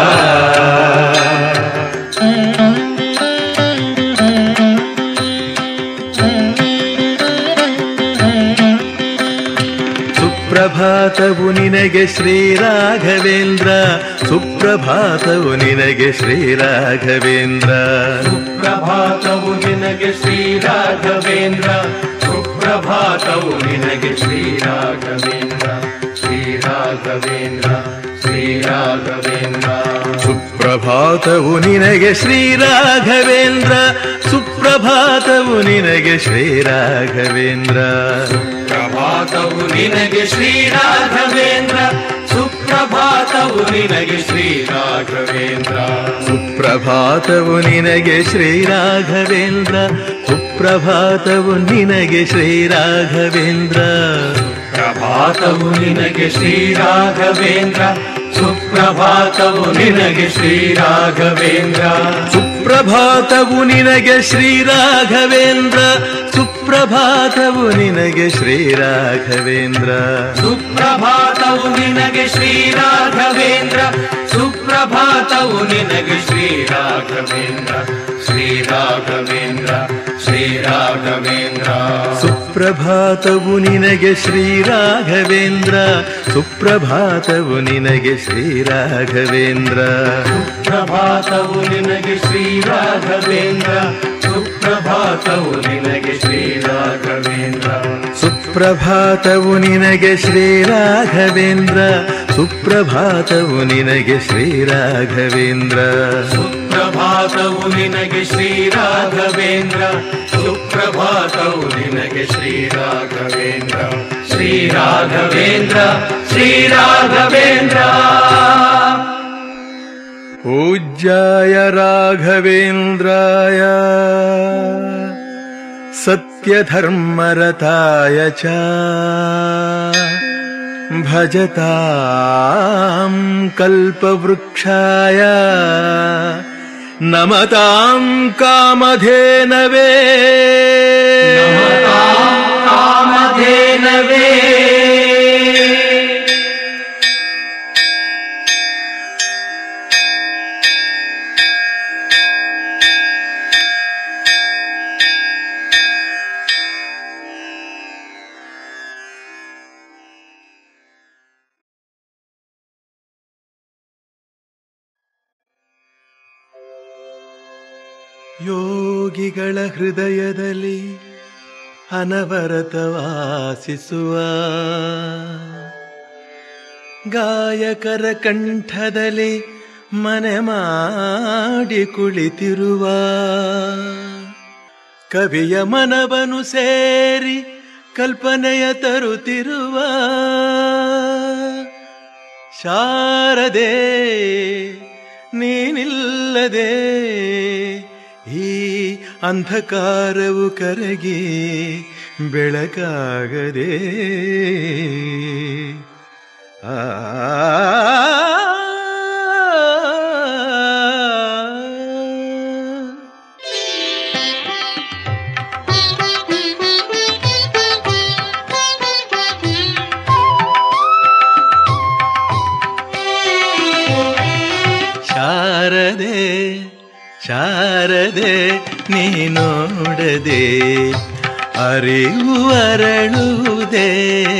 ಸುಪ್ರಭಾತವು ನಿನಗೆ ಶ್ರೀ ರಾಘವೇಂದ್ರ ಸುಪ್ರಭಾತವು ನಿನಗೆ ಶ್ರೀ ರಾಘವೇಂದ್ರ ಸುಪ್ರಭಾತವು ನಿನಗೆ ಶ್ರೀ ರಾಘವೇಂದ್ರ ಸುಪ್ರಭಾತವು ನಿನಗೆ ಶ್ರೀ ರಾಘವೇಂದ್ರ ಶ್ರೀ ರಾಘವೇಂದ್ರ ಶ್ರೀ ರಾಘವೇಂದ್ರ ಸುಪ್ರಭಾತವು ನಿನಗೆ ಶ್ರೀ ರಾಘವೇಂದ್ರ ಸುಪ್ರಭಾತವು ನಿನಗೆ ಶ್ರೀ ರಾಘವೇಂದ್ರ ಪ್ರಭಾತವು ನಿನಗೆ ಶ್ರೀ ರಾಘವೇಂದ್ರ ಸುಪ್ರಭಾತವು ನಿನಗೆ ಶ್ರೀ ರಾಘವೇಂದ್ರ ಸುಪ್ರಭಾತವು ನಿನಗೆ ಶ್ರೀ ರಾಘವೇಂದ್ರ ಸುಪ್ರಭಾತವು ನಿನಗೆ ಶ್ರೀ ರಾಘವೇಂದ್ರ ಪ್ರಭಾತವು ನಿನಗೆ ಶ್ರೀ ರಾಘವೇಂದ್ರ ಸುಪ್ರಭಾತವು ನಿನಗೆ ಶ್ರೀ ರಾಘವೇಂದ್ರ ಸುಪ್ರಭಾತವು ನಿನಗೆ ಶ್ರೀ ರಾಘವೇಂದ್ರ ಸುಪ್ರಭಾತವು ನಿನಗೆ ಶ್ರೀ ರಾಘವೇಂದ್ರ ಸುಪ್ರಭಾತವು ನಿನಗೆ ಶ್ರೀ ರಾಘವೇಂದ್ರ ಸುಪ್ರಭಾತವು ನಿನಗೆ ಶ್ರೀ ರಾಘವೇಂದ್ರ ಶ್ರೀ ರಾಘವೇಂದ್ರ ಶ್ರೀ ರಾಘವೇಂದ್ರ ಸುಪ್ರಭಾತವು ನಿನಗೆ ಶ್ರೀ ರಾಘವೇಂದ್ರ ಸುಪ್ರಭಾತವು ನಿನಗೆ ಶ್ರೀ ರಾಘವೇಂದ್ರ ಸುಪ್ರಭಾತವು ನಿನಗೆ ಶ್ರೀ ರಾಘವೇಂದ್ರ ಸುಪ್ರಭಾತವು ನಿನಗೆ ಶ್ರೀ ರಾಘವೇಂದ್ರ ಸುಪ್ರಭಾತವು ನಿನಗೆ ಶ್ರೀ ರಾಘವೇಂದ್ರ ಸುಪ್ರಭಾತವು ನಿನಗೆ ಶ್ರೀ ರಾಘವೇಂದ್ರ ಸುಪ್ರಭಾತವು ನಿನಗೆ ಶ್ರೀ ರಾಘವೇಂದ್ರ ಸುಪ್ರಭಾತವು ನಿನಗೆ ಶ್ರೀ ರಾಘವೇಂದ್ರ ಶ್ರೀ ರಾಘವೇಂದ್ರ ಶ್ರೀ ರಾಘವೇಂದ್ರ पूज्याय राघवेन्द्राय सत्य सत्यधर्मरताय च भजताम् कल्पवृक्षाय नमताम् कामधेनवे ಕಾಮಧೇನವೇ ಯೋಗಿಗಳ ಹೃದಯದಲ್ಲಿ ಅನವರತ ವಾಸಿಸುವ ಗಾಯಕರ ಕಂಠದಲ್ಲಿ ಮನೆ ಮಾಡಿ ಕುಳಿತಿರುವ ಕವಿಯ ಮನವನು ಸೇರಿ ಕಲ್ಪನೆಯ ತರುತ್ತಿರುವ ಶಾರದೆ ನೀನಿಲ್ಲದೆ ಈ ಅಂಧಕಾರವು ಕರಗಿ ಬೆಳಕಾಗದೆ ಆ ಶಾರದೆ ಶಾರದೆ ನೀ ನೋಡದೆ ಅರಿವು ಅರಳುವುದೇ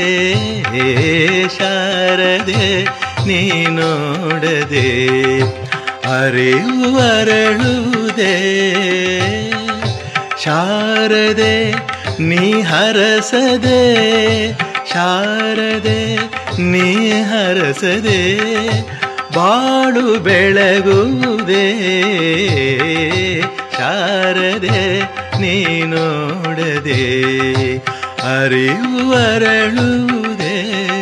ಶಾರದೆ ನೀ ನೋಡದೆ ಅರಿವು ಅರಳುವುದೇ ಶಾರದೆ ನೀ ಹರಸದೆ ಶಾರದೆ ನೀ ಹರಸದೆ ಬಾಳು ಬೆಳಗುವುದೇ ಶಾರದೆ ನೀ ನೋಡದೆ ಅರಿವು ಅರಳುವುದೇ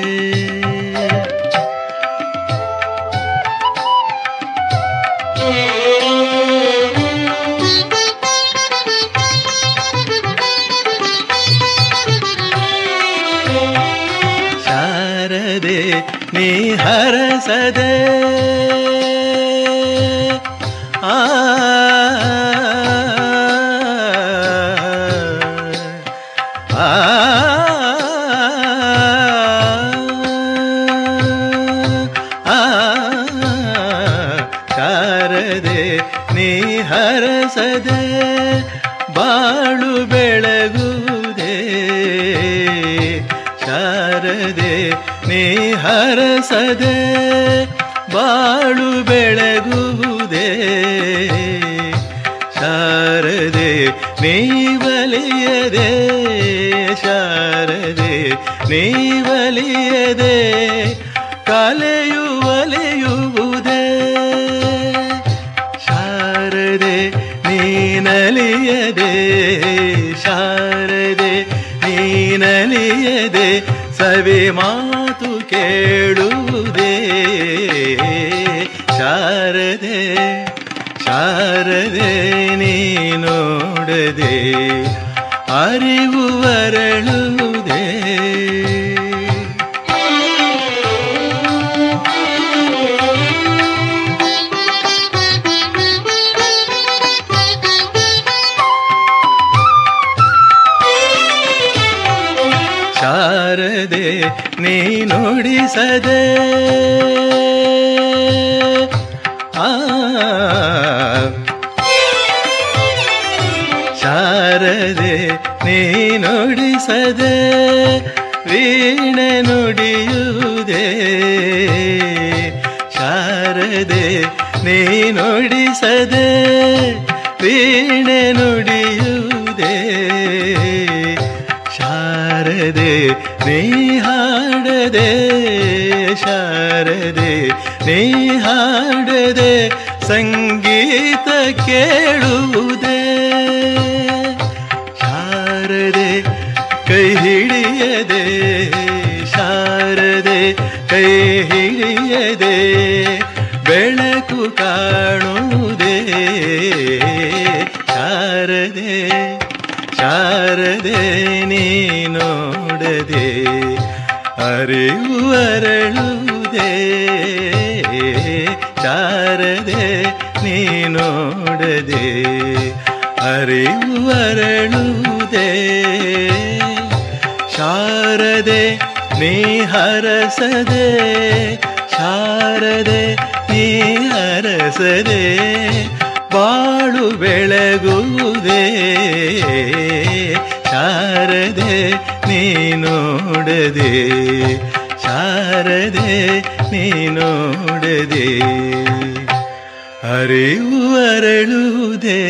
ಶಾರದೆ ನೀ ಹರಸದೆ ಆ ಆ ಆ ಶಾರದೆ ನೀ ಹರಸದೆ ಬಾಳು ಬೆಳಗುವುದೇ ಶಾರದೆ ನೀ ಹರಸದೆ ಬಾಳು ಬೆಳಗುವುದೇ ಶಾರದೆ ನೀ ಬಲಿಯದೆ ಶಾರದೆ ನೀ ಬಲಿಯದೆ ಕಲೆಯು ಒಲೆಯುವುದೇ ಶಾರದೆ ನೀನಲಿಯದೆ ಶಾರದೆ ನೀನಲಿಯದೆ ಸವಿ ಮಾತು ಕೇಳುವುದೇ ಶಾರದೆ ಶಾರದೆ ನೀ ನೋಡದೆ ಅರಿವು ಅರಳುವುದೇ ಶಾರದೆ ನೀ ನುಡಿಸದೆ ಆ ಶಾರದೆ ನೀ ನುಡಿಸದೆ ವೀಣೆ ನುಡಿಯುವುದೇ ಶಾರದೆ ನೀ ನುಡಿಸದೆ ವೀಣೆ ನುಡಿಯುವುದೇ ಶಾರದೆ ನೀ ಹಾಡದೆ ಶಾರದೆ ನೀ ಹಾಡದೆ ಸಂಗೀತ ಕೇಳುವುದೇ ಶಾರದೆ ಕೈ ಹಿಡಿಯದೆ ಶಾರದೆ ಕೈ ಹಿಡಿಯದೆ ಬೆಳಕು ಕಾಣುವುದೇ ಶಾರದೆ ಶಾರದೆ ನೀ ನೋಡದೆ ಅರಿವು ಅರಳುವುದೇ ಶಾರದೆ ನೀ ನೋಡದೆ ಅರಿವು ಅರಳುವುದೇ ಶಾರದೆ ನೀ ಹರಸದೆ ಶಾರದೆ ನೀ ಹರಸದೆ ಬಾಳು ಬೆಳಗುವುದೇ ಶಾರದೆ ನೀ ನೋಡದೆ ಶಾರದೆ ನೀ ನೋಡದೆ ಅರಿವು ಅರಳುವುದೇ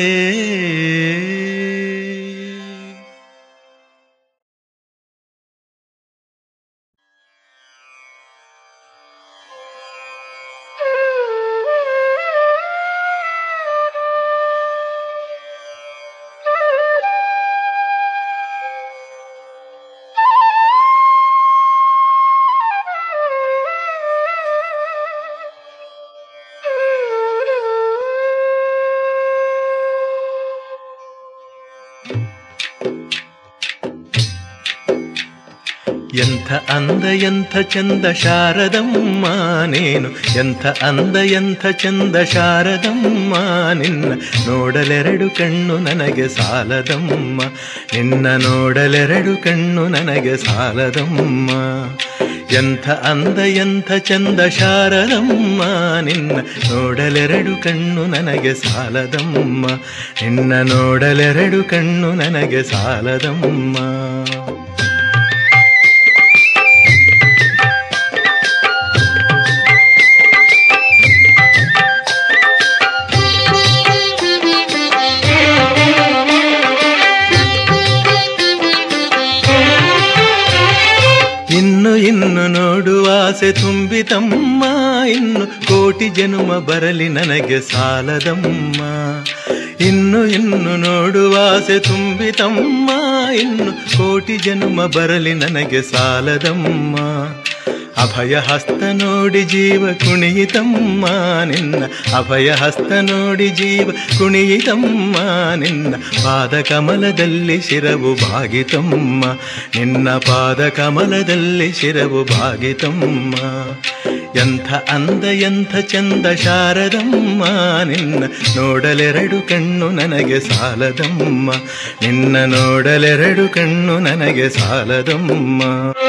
ಎಂಥ ಅಂದ ಎಂಥ ಚಂದ ಶಾರದಮ್ಮ ನೀನು ಎಂಥ ಅಂದ ಎಂಥ ಚಂದ ಶಾರದಮ್ಮ ನಿನ್ನ ನೋಡಲೆರಡು ಕಣ್ಣು ನನಗೆ ಸಾಲದಮ್ಮ ನಿನ್ನ ನೋಡಲೆರಡು ಕಣ್ಣು ನನಗೆ ಸಾಲದಮ್ಮ ಎಂಥ ಅಂದ ಎಂಥ ಚಂದ ಶಾರದಮ್ಮ ನಿನ್ನ ನೋಡಲೆರಡು ಕಣ್ಣು ನನಗೆ ಸಾಲದಮ್ಮ ನಿನ್ನ ನೋಡಲೆರಡು ಕಣ್ಣು ನನಗೆ ಸಾಲದಮ್ಮ ಇನ್ನು ಇನ್ನು ನೋಡುವ ಆಸೆ ತುಂಬಿತಮ್ಮ ಇನ್ನು ಕೋಟಿ ಜನುಮ ಬರಲಿ ನನಗೆ ಸಾಲದಮ್ಮ ಇನ್ನು ಇನ್ನು ನೋಡುವ ಆಸೆ ತುಂಬಿತಮ್ಮ ಇನ್ನು ಕೋಟಿ ಜನುಮ ಬರಲಿ ನನಗೆ ಸಾಲದಮ್ಮ ಅಭಯ ಹಸ್ತ ನೋಡಿ ಜೀವ ಕುಣಿಯಿತಮ್ಮ ನಿನ್ನ ಅಭಯ ಹಸ್ತ ನೋಡಿ ಜೀವ ಕುಣಿಯಿತಮ್ಮ ನಿನ್ನ ಪಾದ ಕಮಲದಲ್ಲಿ ಶಿರವು ಭಾಗಿತಮ್ಮ ನಿನ್ನ ಪಾದ ಕಮಲದಲ್ಲಿ ಶಿರವು ಭಾಗಿತಮ್ಮ ಎಂಥ ಅಂದ ಎಂಥ ಚಂದ ಶಾರದಮ್ಮ ನಿನ್ನ ನೋಡಲೆರಡು ಕಣ್ಣು ನನಗೆ ಸಾಲದಮ್ಮ ನಿನ್ನ ನೋಡಲೆರಡು ಕಣ್ಣು ನನಗೆ ಸಾಲದಮ್ಮ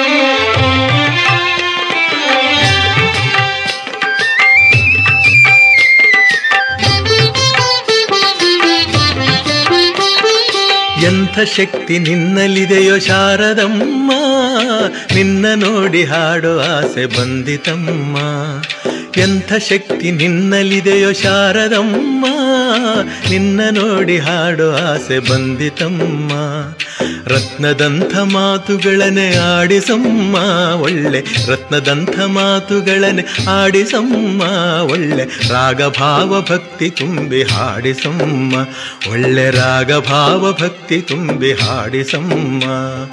ಎಂಥ ಶಕ್ತಿ ನಿನ್ನಲ್ಲಿದೆಯೋ ಶಾರದಮ್ಮ ನಿನ್ನ ನೋಡಿ ಹಾಡೋ ಆಸೆ ಬಂದಿತಮ್ಮ ಎಂಥ ಶಕ್ತಿ ನಿನ್ನಲ್ಲಿದೆಯೋ ಶಾರದಮ್ಮ ನಿನ್ನ ನೋಡಿ ಹಾಡೋ ಆಸೆ ಬಂದಿತಮ್ಮ ರತ್ನದಂಥ ಮಾತುಗಳನ್ನೇ ಆಡಿಸಮ್ಮ ಒಳ್ಳೆ ರತ್ನದಂಥ ಮಾತುಗಳನ್ನೇ ಆಡಿಸಮ್ಮ ಒಳ್ಳೆ ರಾಗಭಾವ ಭಕ್ತಿ ತುಂಬಿ ಹಾಡಿಸಮ್ಮ ಒಳ್ಳೆ ರಾಗಭಾವ ಭಕ್ತಿ ತುಂಬಿ ಹಾಡಿಸಮ್ಮ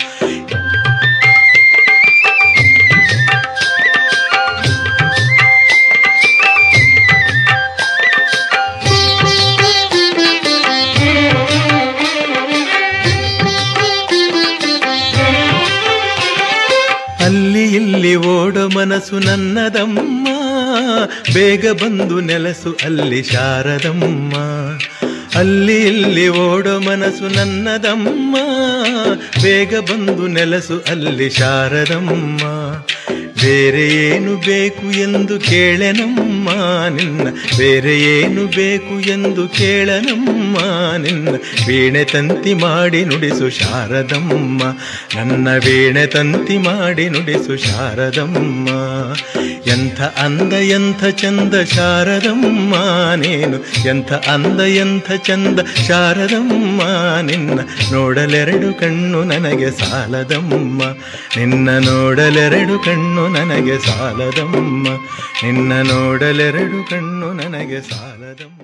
ಅಲ್ಲಿ ಇಲ್ಲಿ ಓಡೋ ಮನಸ್ಸು ನನ್ನದಮ್ಮ ಬೇಗ ಬಂದು ನೆಲಸು ಅಲ್ಲಿ ಶಾರದಮ್ಮ ಅಲ್ಲಿ ಇಲ್ಲಿ ಓಡೋ ಮನಸ್ಸು ನನ್ನದಮ್ಮ ಬೇಗ ಬಂದು ನೆಲಸು ಅಲ್ಲಿ ಶಾರದಮ್ಮ ಬೇರೆ ಏನು ಬೇಕು ಎಂದು ಕೇಳೆನಮ್ಮ ನಿನ್ನ ಬೇರೆ ಏನು ಬೇಕು ಎಂದು ಕೇಳನಮ್ಮ ನಿನ್ನ ವೀಣೆ ತಂತಿ ಮಾಡಿ ನುಡಿಸು ಶಾರದಮ್ಮ ನನ್ನ ವೀಣೆ ತಂತಿ ಮಾಡಿ ನುಡಿಸು ಶಾರದಮ್ಮ ಎಂಥ ಅಂದ ಎಂಥ ಚಂದ ಶಾರದಮ್ಮ ನೀನು ಎಂಥ ಅಂದ ಎಂಥ ಚಂದ ಶಾರದಮ್ಮ ನಿನ್ನ ನೋಡಲೆರಡು ಕಣ್ಣು ನನಗೆ ಸಾಲದಮ್ಮ ನಿನ್ನ ನೋಡಲೆರಡು ಕಣ್ಣು ನನಗೆ ಸಾಲದಮ್ಮ ನಿನ್ನ ನೋಡಲೆರಡು ಕಣ್ಣು ನನಗೆ ಸಾಲದಮ್ಮ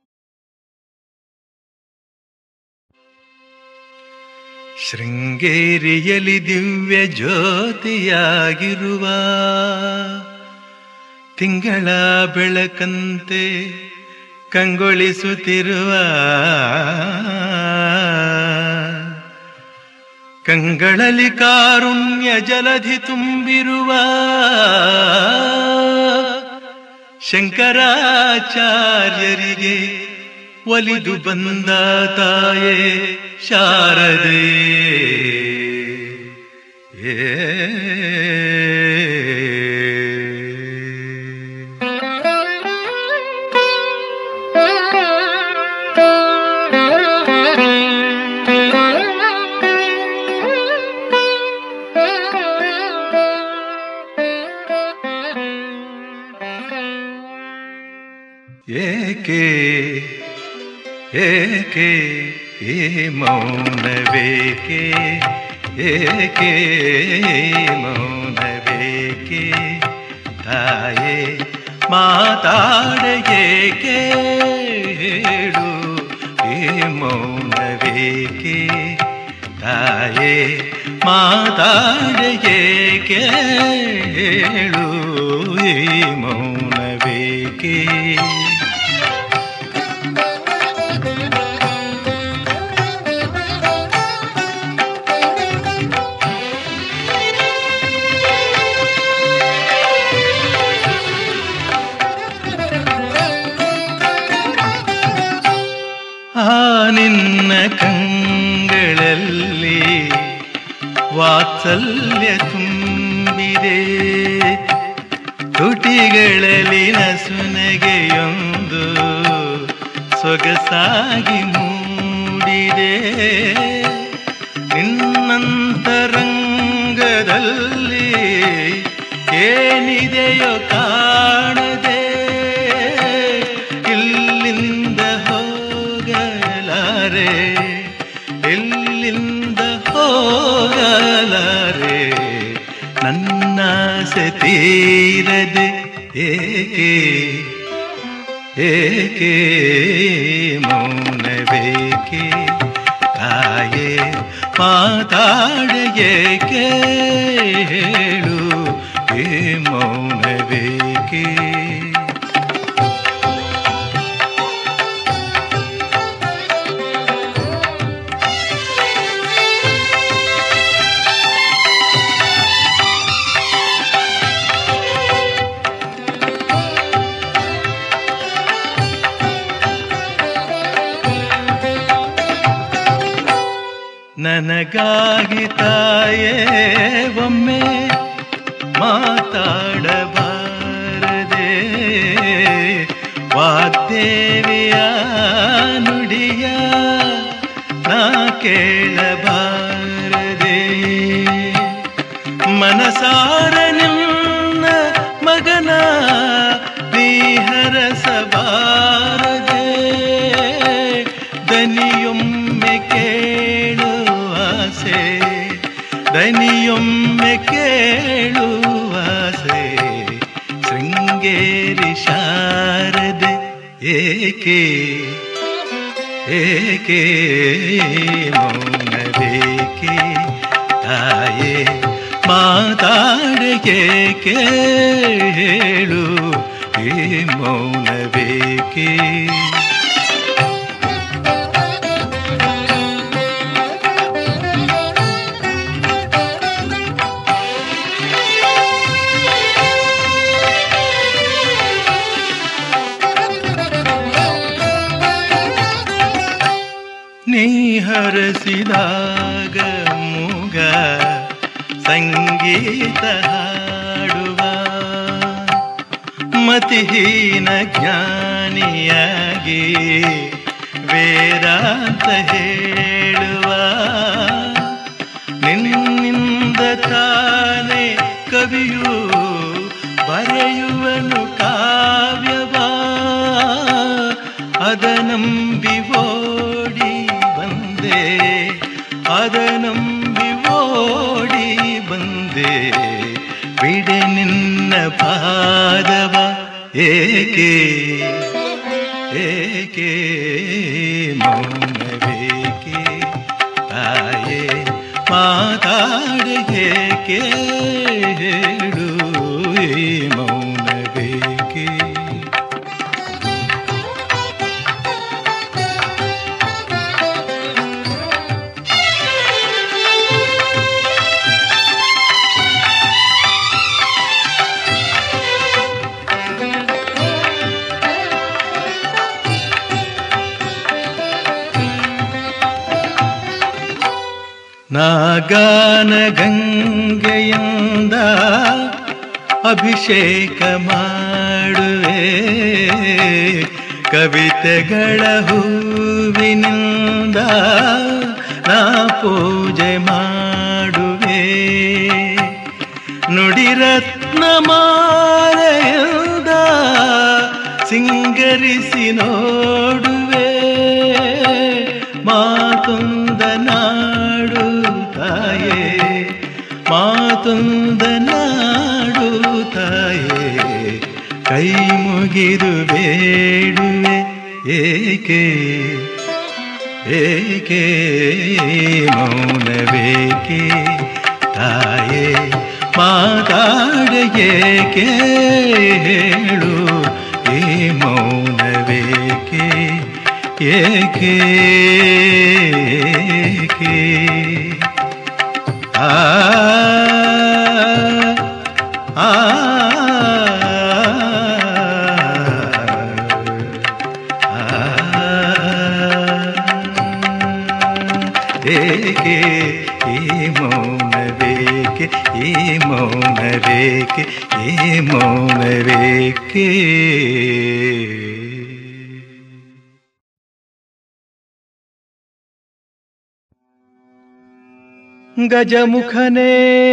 ಶೃಂಗೇರಿಯಲಿ ದಿವ್ಯ ಜ್ಯೋತಿಯಾಗಿರುವ ತಿಂಗಳ ಬೆಳಕಂತೆ ಕಂಗೊಳಿಸುತ್ತಿರುವ ಕಂಗಳಲ್ಲಿ ಕಾರುಣ್ಯ ಜಲಧಿ ತುಂಬಿರುವ ಶಂಕರಾಚಾರ್ಯರಿಗೆ ಒಲಿದು ಬಂದ ತಾಯೇ ಶಾರದೆ ಏ ಏಕೆ ಏಕೆ ಈ ಮೌನವೇಕೆ ಏಕೆ ಮೌನವೇಕೆ ತಾಯೇ ಮಾತಾಡೇಕೆ ಹೇಳು ಈ ಮೌನವೇಕೆ ತಾಯೇ ಮಾತಾಡೇಕೆ ಹೇಳು ಈ ಮೌನವೇಕೆ ಆ ನಿನ್ನ ಕಂಗಳಲ್ಲಿ ವಾತ್ಸಲ್ಯ ತುಂಬಿದೆ ತುಟಿಗಳಲ್ಲಿ ನಸುನಗೆಯೊಂದು ಸೊಗಸಾಗಿ ಮೂಡಿದೆ ನಿನ್ನಂತರಂಗದಲ್ಲಿ ಏನಿದೆಯೋ ಕಾಣದೆ ಇಲ್ಲಿಂದ ಹೋಗಲಾರೆ ಎಲ್ಲಿಂದ ಹೋಗಲಾರೆ ನನ್ನಾಸೆ ತೀರದೆ ಏಕೆ ಏಕೆ ಮೌನವೇಕೆ ತಾಯೇ ಮಾತಾಡೇಕೆ ಹೇಳು ಏ ಮೌನವೇಕೆ ನನಗಾಗಿ ತಾಯೇ ಒಮ್ಮೆ ಮಾತಾಡಬಾರದೆ ವಾಗ್ದೇವಿಯ ನುಡಿಯ ನಾ ಕೇಳಬಾರದೆ ಮನಸಾರ ನಿನ್ನ ಮಗನ ನೀಹರಸಬಾರದೆ ದನಿಯೊಮ್ಮೆ ಕೇಳುವಾಸೆ ದನಿಯೊಮ್ಮೆ ಕೇಳುವಾಸೆ ಶೃಂಗೇರಿ ಶಾರದೆ ಏಕೆ ಏಕೆ ಮೌನವೇಕೆ ತಾಯೇ ಮಾತಾಡೇಕೆ ಹೇಳು ಈ ಮೌನವೇಕೆ ನೀ ಹರಸಿದಾಗ ಮೂಗ ಸಂಗೀತ ಹಾಡುವ ಮತಿಹೀನ ಜ್ಞಾನಿಯಾಗಿ ವೇದಾಂತ ಹೇಳುವ ನಿನ್ನಿಂದ ತಾನೇ ಕವಿಯು ಬರೆಯುವನು ಕಾವ್ಯವಾ ಅದ ನಂಬಿ ಓಡಿ ಬಂದೆ ಅದ ನಂಬಿ ಓಡಿ ಬಂದೆ ಬಿಡೆ ನಿನ್ನ ಪಾದವ ಏಕೆ ಏಕೆ ಮೌನವೇಕೆ ತಾಯೇ ಮಾತಾಡೇಕೆ ಹೇಳು ಈ ಮೌನವೇಕೆ ನಾಗಾನ ಗಂಗೆಯಿಂದ ಅಭಿಷೇಕ ಮಾಡುವೆ ಕವಿತೆಗಳ ಹೂವಿನಿಂದ ನಾ ಪೂಜೆ ಮಾಡುವೆ ನುಡಿರತ್ನ ಮಾಲೆಯಿಂದ ಸಿಂಗರಿಸಿ ನೋಡುವೆ ಮಾತೊಂದ ನಾಡು ತಾಯೇ ಮಾತೊಂದ ನಾಡು ತಾಯೇ ಕೈ ಮುಗಿದು ಬೇಡುವೆ ಏಕೆ ಏಕೆ ಮೌನವೇಕೆ ತಾಯೇ ಮಾತಾಡ ಏಕೆ ಹೇಳು ಈ ಮೌನವೇಕೆ ಏಕೆ ಏಕೆ ಆ ಆ ಏಕೆ ಈ ಮೌನವೇಕೆ ಈ ಮೌನವೇಕೆ ಈ ಮೌನವೇಕೆ ಗಜಮುಖನೇ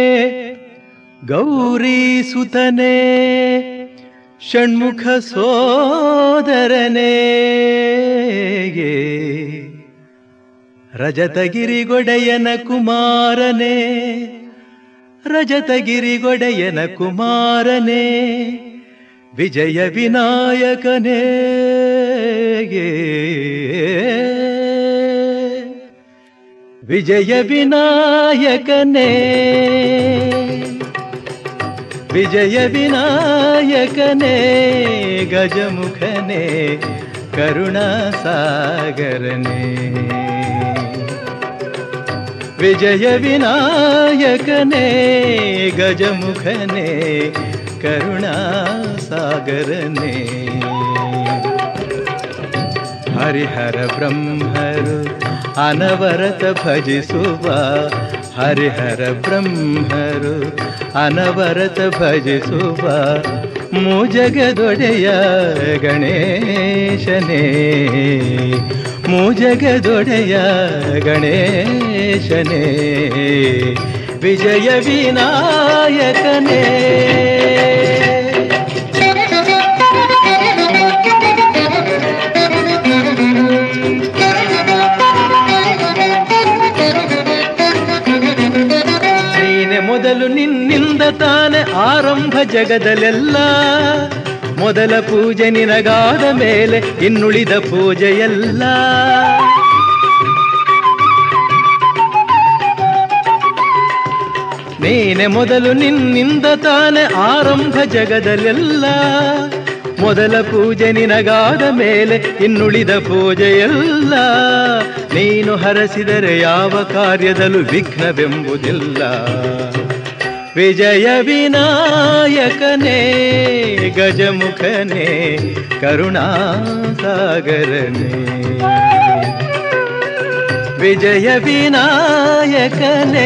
ಗೌರಿ ಸುತನೇ ಷಣ್ಮುಖ ಸೋದರನೇ ರಜತಗಿರಿಗೊಡೆಯನ ಕುಮಾರನೇ ರಜತಗಿರಿಗೊಡೆಯನ ಕುಮಾರನೇ ವಿಜಯ ವಿನಾಯಕನೇ ವಿಜಯ ವಿನಾಯಕನೇ ವಿಜಯ ವಿನಾಯಕನೇ ಗಜಮುಖನೇ ಕರುಣಾಸಾಗರನೇ ವಿಜಯ ವಿನಾಯಕನೇ ಗಜಮುಖನೇ ಕರುಣಾಸಾಗರನೇ ಹರಿಹರ ಬ್ರಹ್ಮರು ಅನವರತ ಭಜಿಸುವ ಹರಿಹರ ಬ್ರಹ್ಮರು ಅನವರತ ಭಜಿಸುವ ಮೂಜಗದೊಡೆಯ ಗಣೇಶನೇ ಮೂಜಗದೊಡೆಯ ಗಣೇಶನೇ ವಿಜಯ ವಿನಾಯಕನೇ ನೀನೆ ಮೊದಲು ನಿನ್ನಿಂದ ತಾನೆ ಆರಂಭ ಜಗದಲ್ಲೆಲ್ಲ ಮೊದಲ ಪೂಜೆ ನಿನಗಾದ ಮೇಲೆ ಇನ್ನುಳಿದ ಪೂಜೆಯಲ್ಲ ನೀನೆ ಮೊದಲು ನಿನ್ನಿಂದ ತಾನೆ ಆರಂಭ ಜಗದಲ್ಲೆಲ್ಲ ಮೊದಲ ಪೂಜೆ ನಿನಗಾದ ಮೇಲೆ ಇನ್ನುಳಿದ ಪೂಜೆಯಲ್ಲ ನೀನು ಹರಸಿದರೆ ಯಾವ ಕಾರ್ಯದಲ್ಲೂ ವಿಘ್ನವೆಂಬುದಿಲ್ಲ ವಿಜಯ ವಿನಾಯಕನೇ ಗಜಮುಖನೇ ಕರುಣಾಸಾಗರನೇ ವಿಜಯ ವಿನಾಯಕನೇ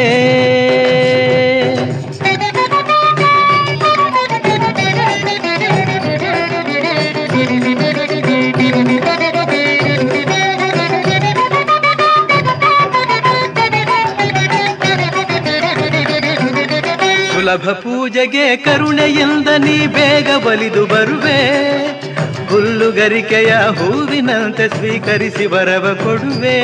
ಸುಲಭ ಪೂಜೆಗೆ ಕರುಣೆಯಿಂದ ನೀ ಬೇಗ ಬಲಿದು ಬರುವೆ ಹುಲ್ಲುಗರಿಕೆಯ ಹೂವಿನಂತೆ ಸ್ವೀಕರಿಸಿ ವರವ ಕೊಡುವೆ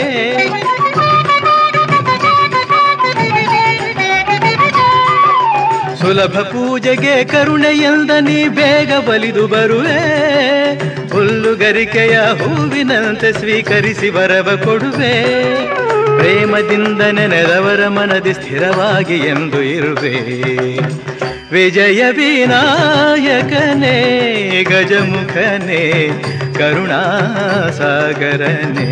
ಸುಲಭ ಪೂಜೆಗೆ ಕರುಣೆಯಿಂದ ನೀ ಬೇಗ ಬಲಿದು ಬರುವೆ ಹುಲ್ಲುಗರಿಕೆಯ ಹೂವಿನಂತೆ ಸ್ವೀಕರಿಸಿ ವರವ ಕೊಡುವೆ ಪ್ರೇಮದಿಂದ ನೆನೆದವರ ಮನದಿ ಸ್ಥಿರವಾಗಿ ಎಂದು ಇರುವೆ ವಿಜಯ ವಿನಾಯಕನೇ ಗಜಮುಖನೇ ಕರುಣಾಸಾಗರನೇ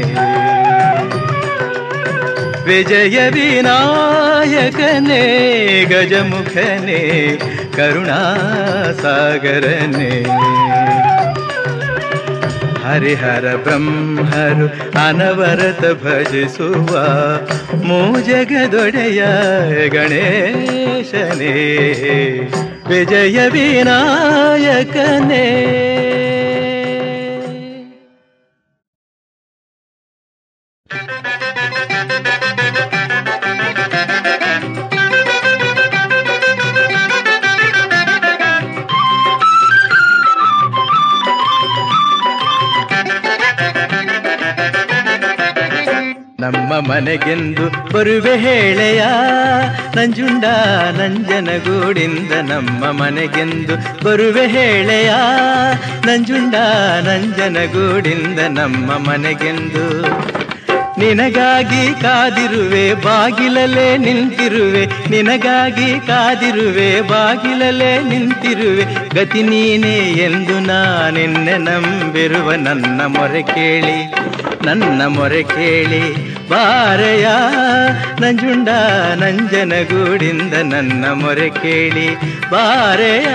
ವಿಜಯ ವಿನಾಯಕನೇ ಗಜಮುಖನೇ ಕರುಣಾಸಾಗರನೇ ಹರಿಹರ ಬ್ರಹ್ಮರು ಅನವರತ ಭಜಿಸುವ ಮೂಜಗದೊಡೆಯ ಗಣೇಶನೇ ವಿಜಯ ವಿನಾಯಕನೇ ನಮ್ಮ ಮನೆಗೆಂದು ಬರುವೆ ಹೇಳೆಯ ನಂಜುಂಡ ನಂಜನಗೂಡಿಂದ ನಮ್ಮ ಮನೆಗೆಂದು ಬರುವೆ ಹೇಳೆಯ ನಂಜುಂಡ ನಂಜನಗೂಡಿಂದ ನಮ್ಮ ಮನೆಗೆಂದು ನಿನಗಾಗಿ ಕಾದಿರುವೆ ಬಾಗಿಲಲ್ಲೇ ನಿಂತಿರುವೆ ನಿನಗಾಗಿ ಕಾದಿರುವೆ ಬಾಗಿಲಲ್ಲೇ ನಿಂತಿರುವೆ ಗತಿ ನೀನೇ ಎಂದು ನಾನೆನ್ನೆ ನಂಬಿರುವ ನನ್ನ ಮೊರೆ ಕೇಳಿ ನನ್ನ ಮೊರೆ ಕೇಳಿ ಬಾರಯ ನಂಜುಂಡ ನಂಜನಗೂಡಿಂದ ನನ್ನ ಮೊರೆ ಕೇಳಿ ಬಾರೆಯ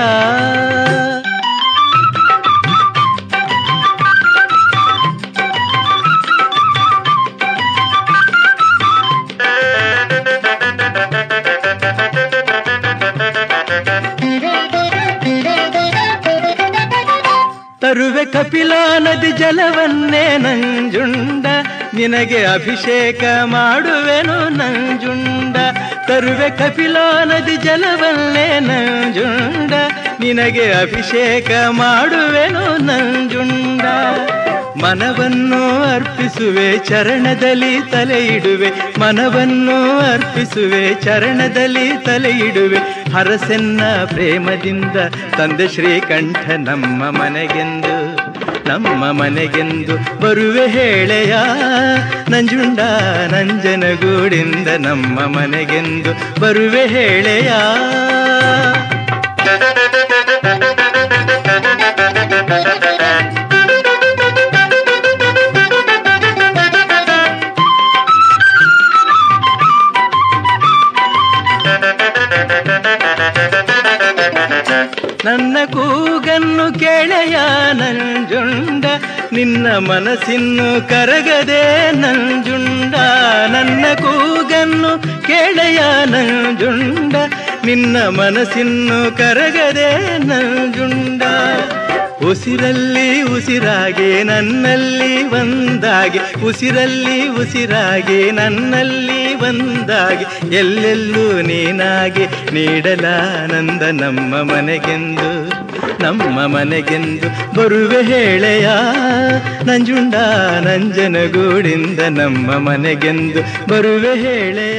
ತರುವೆ ಕಪಿಲಾ ನದಿ ಜಲವನ್ನೇ ನಂಜುಂಡ ನಿನಗೆ ಅಭಿಷೇಕ ಮಾಡುವೆನು ನಂಜುಂಡ ತರುವೆ ಕಪಿಲಾ ನದಿ ಜಲವನ್ನೇ ನಂಜುಂಡ ನಿನಗೆ ಅಭಿಷೇಕ ಮಾಡುವೆನು ನಂಜುಂಡ ಮನವನ್ನು ಅರ್ಪಿಸುವೆ ಚರಣದಲ್ಲಿ ತಲೆ ಇಡುವೆ ಮನವನ್ನು ಅರ್ಪಿಸುವೆ ಚರಣದಲ್ಲಿ ತಲೆ ಇಡುವೆ ಹರಸೆನ್ನ ಪ್ರೇಮದಿಂದ ತಂದೆ ಶ್ರೀಕಂಠ ನಮ್ಮ ಮನೆಗೆಂದು ನಮ್ಮ ಮನೆಗೆಂದು ಬರುವೆ ಹೇಳೆಯ ನಂಜುಂಡ ನಂಜನಗೂಡಿಂದ ನಮ್ಮ ಮನೆಗೆಂದು ಬರುವೆ ಹೇಳೆಯ ನನ್ನ ಕೂಗನ್ನು ಕೇಳೆಯ ನಂಜುಂಡ ನಿನ್ನ ಮನಸ್ಸಿನ್ನು ಕರಗದೆ ನಂಜುಂಡ ನನ್ನ ಕೂಗನ್ನು ಕೇಳೆಯ ನಂಜುಂಡ ನಿನ್ನ ಮನಸ್ಸಿನ್ನು ಕರಗದೆ ನಂಜುಂಡ ಉಸಿರಲ್ಲಿ ಉಸಿರಾಗೆ ನನ್ನಲ್ಲಿ ಒಂದಾಗಿ ಉಸಿರಲ್ಲಿ ಉಸಿರಾಗೆ ನನ್ನಲ್ಲಿ ಒಂದಾಗಿ ಎಲ್ಲೆಲ್ಲೂ ನೀನಾಗಿ ನೀಡಲಾನಂದ ನಮ್ಮ ಮನೆಗೆಂದು ನಮ್ಮ ಮನೆಗೆಂದು ಬರುವೆ ಹೇಳೆಯ ನಂಜುಂಡ ನಂಜನಗೂಡಿಂದ ನಮ್ಮ ಮನೆಗೆಂದು ಬರುವೆ ಹೇಳೆಯ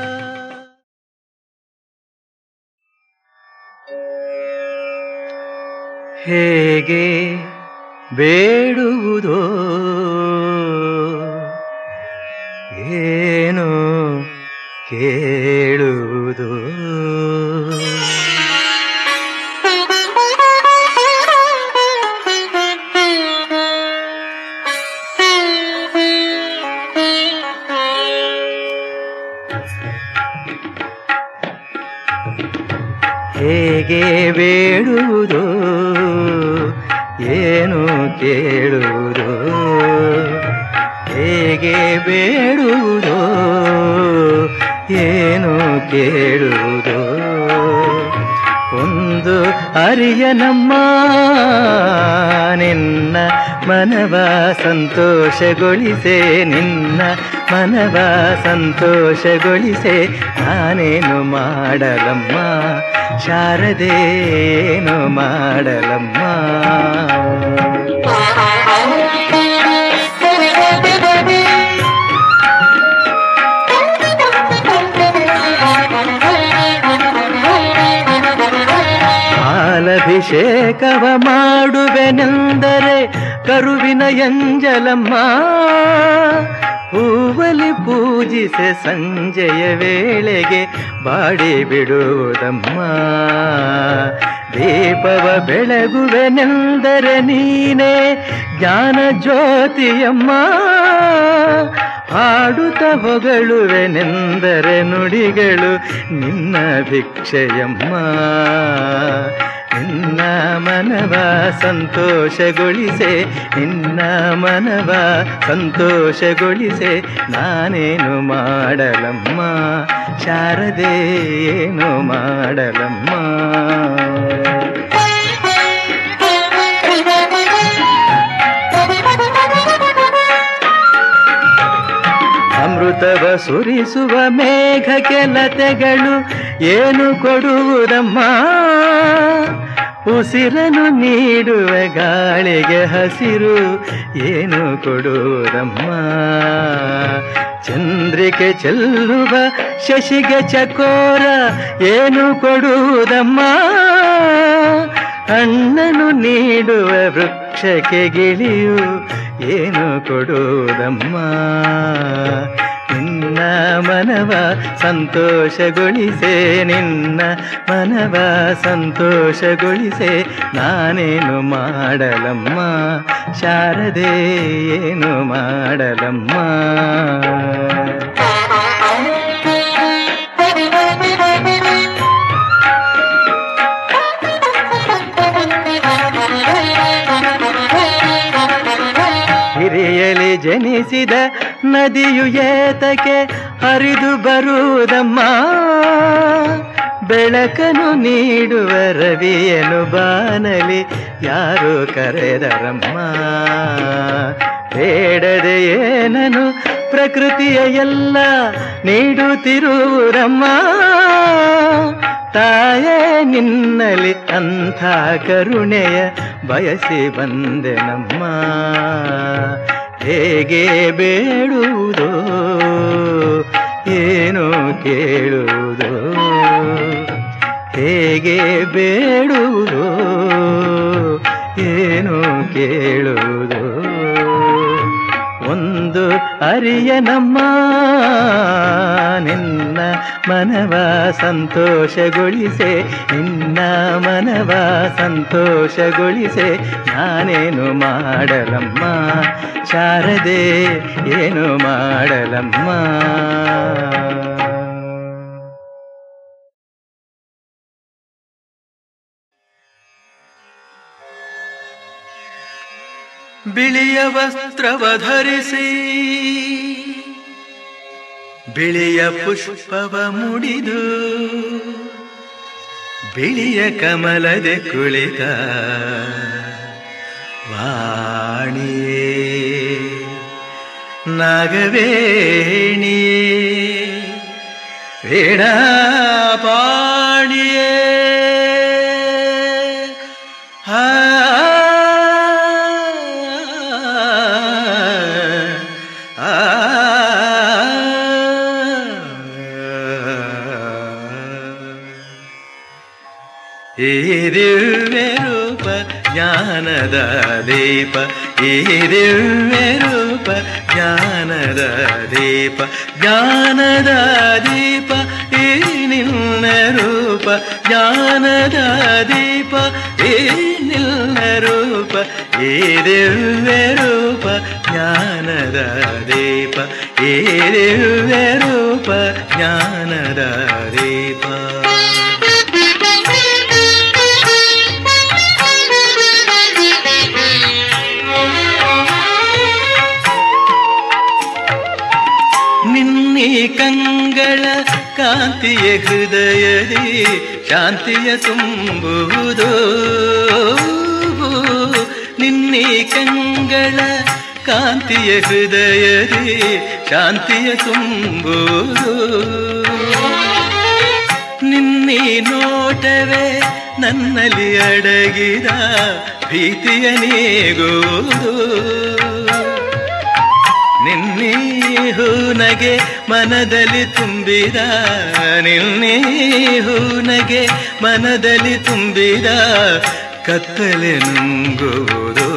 ಹೇಗೆ ಬೇಡುವುದೋ ಏನು ಕೇಳುವುದು ಹೇಗೆ ಬೇಡುವುದು ಏನು ಕೇಳುವುದು ಹೇಗೆ ಬೇಡುವುದು ಏನು ಕೇಳುವುದು ಒಂದು ಅರಿಯನಮ್ಮ ನಿನ್ನ ಮನವ ಸಂತೋಷಗೊಳಿಸೆ ನಿನ್ನ ಮನವ ಸಂತೋಷಗೊಳಿಸೆ ನಾನೇನು ಮಾಡಲಮ್ಮ ಶಾರದೇನು ಮಾಡಲಮ್ಮ ಹಾಲಭಿಷೇಕವ ಮಾಡುವೆನೆಂದರೆ ಕರುವಿನ ಎಂಜಲಮ್ಮ ಹೂವಲಿ ಪೂಜಿಸೆ ಸಂಜೆಯ ವೇಳೆಗೆ ಬಾಡಿ ಬಿಡುವುದಮ್ಮ ದೀಪವ ಬೆಳಗುವೆನೆಂದರೆ ನೀನೇ ಜ್ಞಾನ ಜ್ಯೋತಿಯಮ್ಮ ಹಾಡುತ್ತ ಹೊಗಳುವೆನೆಂದರೆ ನುಡಿಗಳು ನಿನ್ನ ಭಿಕ್ಷೆಯಮ್ಮ ನಿನ್ನ ಮನವ ಮನವ ಸಂತೋಷಗೊಳಿಸೆ ನಿನ್ನ ಮನವ ಸಂತೋಷಗೊಳಿಸೆ ನಾನೇನು ಮಾಡಲಮ್ಮ ಶಾರದೆ ಏನು ಮಾಡಲಮ್ಮ ಅಮೃತವ ಸುರಿಸುವ ಮೇಘ ಕೆಲತೆಗಳು ಏನು ಕೊಡುವುದಮ್ಮ ಉಸಿರನು ನೀಡುವ ಗಾಳಿಗೆ ಹಸಿರು ಏನು ಕೊಡುವುದಮ್ಮ ಚಂದ್ರಿಕೆ ಚೆಲ್ಲುವ ಶಶಿಗೆ ಚಕೋರ ಏನು ಕೊಡುವುದಮ್ಮ ಹಣ್ಣನು ನೀಡುವ ವೃಕ್ಷಕ್ಕೆ ಗಿಳಿಯು ಏನು ಕೊಡುವುದಮ್ಮ ನಿನ್ನ ಮನವ ಸಂತೋಷಗೊಳಿಸೆ ನಿನ್ನ ಮನವ ಸಂತೋಷಗೊಳಿಸೆ ನಾನೇನು ಮಾಡಲಮ್ಮ ಶಾರದೆ ಏನು ಮಾಡಲಮ್ಮ ಹಿರಿಯಲಿ ಜನಿಸಿದ ನದಿಯು ಏತಕ್ಕೆ ಹರಿದು ಬರುವುದಮ್ಮ ಬೆಳಕನು ನೀಡುವ ರವಿಯನು ಬಾನಲಿ ಯಾರು ಕರೆದರಮ್ಮ ಬೇಡದೆ ಏನನು ಪ್ರಕೃತಿಯ ಎಲ್ಲ ನೀಡುತ್ತಿರುವುದಮ್ಮ ತಾಯೇ ನಿನ್ನಲಿ ಅಂಥ ಕರುಣೆಯ ಬಯಸಿ ಬಂದೆ ನಮ್ಮ ಹೇಗೆ ಬೇಡುವುದೋ ಏನು ಕೇಳುವುದೋ ಹೇಗೆ ಬೇಡುವುದೋ ಏನು ಕೇಳುವುದೋ ಒಂದು ಅರಿಯ ನಮ್ಮ ನಿನ್ನ ಮನವ ಸಂತೋಷಗೊಳಿಸೆ ನಿನ್ನ ಮನವ ಸಂತೋಷಗೊಳಿಸೆ ನಾನೇನು ಮಾಡಲಮ್ಮ ಶಾರದೆ ಏನು ಮಾಡಲಮ್ಮ ಬಿಳಿಯ ವಸ್ತ್ರವ ಧರಿಸಿ ಬಿಳಿಯ ಪುಷ್ಪವ ಮುಡಿದು ಬಿಳಿಯ ಕಮಲದ ಕುಳಿತ ವಾಣಿಯೇ ನಾಗವೇಣಿಯೇ ವೇಣಾಪಾಣಿಯೇ ಹಾ ಈ ದಿವ್ಯ ರೂಪ ಜ್ಞಾನದ ದೀಪ ಈ ದಿವ್ಯ ರೂಪ ಜ್ಞಾನದ ದೀಪ ಜ್ಞಾನದ ದೀಪ ಈ ನಿನ್ನ ರೂಪ ಜ್ಞಾನದ ದೀಪ ಈ ನಿನ್ನ ರೂಪ ಈ ದಿವ್ಯ ರೂಪ ಜ್ಞಾನದ ದೀಪ ಈ ದಿವ್ಯ ರೂಪ ಜ್ಞಾನದ ದೀಪ ನಿನ್ನಿ ಕಂಗಳ ಕಾಂತಿಯ ಹೃದಯದಿ ಶಾಂತಿಯ ತುಂಬುವುದು ನಿನ್ನಿ ಕಂಗಳ ಕಾಂತಿಯ ಹೃದಯದಿ ಶಾಂತಿಯ ತುಂಬುವುದು ನಿನ್ನಿ ನೋಟವೇ ನನ್ನಲ್ಲಿ ಅಡಗಿದ ಭೀತಿಯ ನೀಗುವುದು ನಿನ್ನೆ ಹೂನಗೆ ಮನದಲ್ಲಿ ತುಂಬಿದ ನಿನ್ನೆ ಹೂನಗೆ ಮನದಲ್ಲಿ ತುಂಬಿದ ಕತ್ತಲೆ ನುಂಗುವುದು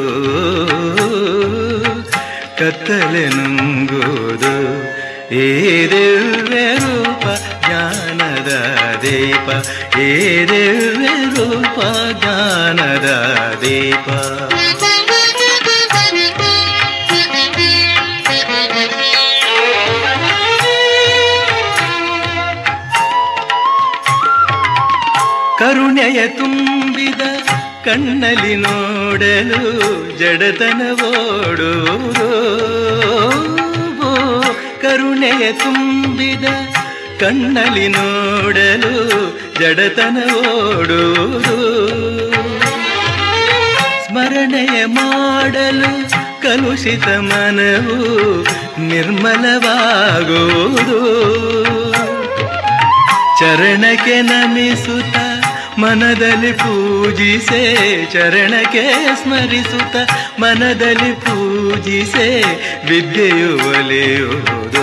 ಕತ್ತಲೆ ನುಂಗುವುದು ಈ ದಿವ್ಯ ರೂಪ ಜ್ಞಾನದ ದೀಪ ಈ ದಿವ್ಯ ರೂಪ ಜ್ಞಾನದ ದೀಪ ಕರುಣೆಯ ತುಂಬಿದ ಕಣ್ಣಲ್ಲಿ ನೋಡಲು ಜಡತನ ಓಡುವುದು ಕರುಣೆಯ ತುಂಬಿದ ಕಣ್ಣಲ್ಲಿ ನೋಡಲು ಜಡತನ ಓಡುವುದು ಸ್ಮರಣೆಯ ಮಾಡಲು ಕಲುಷಿತ ಮನವು ನಿರ್ಮಲವಾಗುವುದು ಚರಣಕ್ಕೆ ನಮಿಸುತ್ತ ಮನದಲ್ಲಿ ಪೂಜಿಸೆ ಚರಣಕ್ಕೆ ಸ್ಮರಿಸುತ್ತ ಮನದಲ್ಲಿ ಪೂಜಿಸೆ ವಿದ್ಯೆಯು ಒಲಿಯುವುದು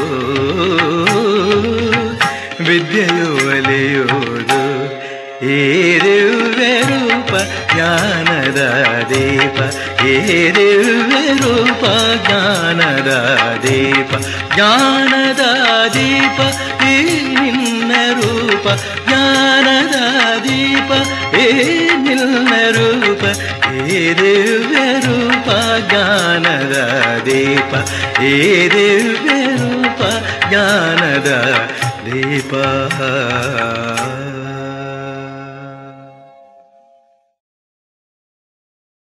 ವಿದ್ಯೆಯು ಒಲಿಯುವುದು ಈ ದಿವ್ಯ ರೂಪ ಜ್ಞಾನದ ದೀಪ ಈ ದಿವ್ಯ ರೂಪ ಜ್ಞಾನದ ದೀಪ ಜ್ಞಾನದ ದೀಪ ಈ ನಿನ್ನ ರೂಪ ಜ್ಞಾನದ ದೀಪ ಈ ನಿನ್ನ ರೂಪ ಈ ದಿವ್ಯ ರೂಪ ಜ್ಞಾನದ ದೀಪ ಈ ದಿವ್ಯ ರೂಪ ಜ್ಞಾನದ ದೀಪ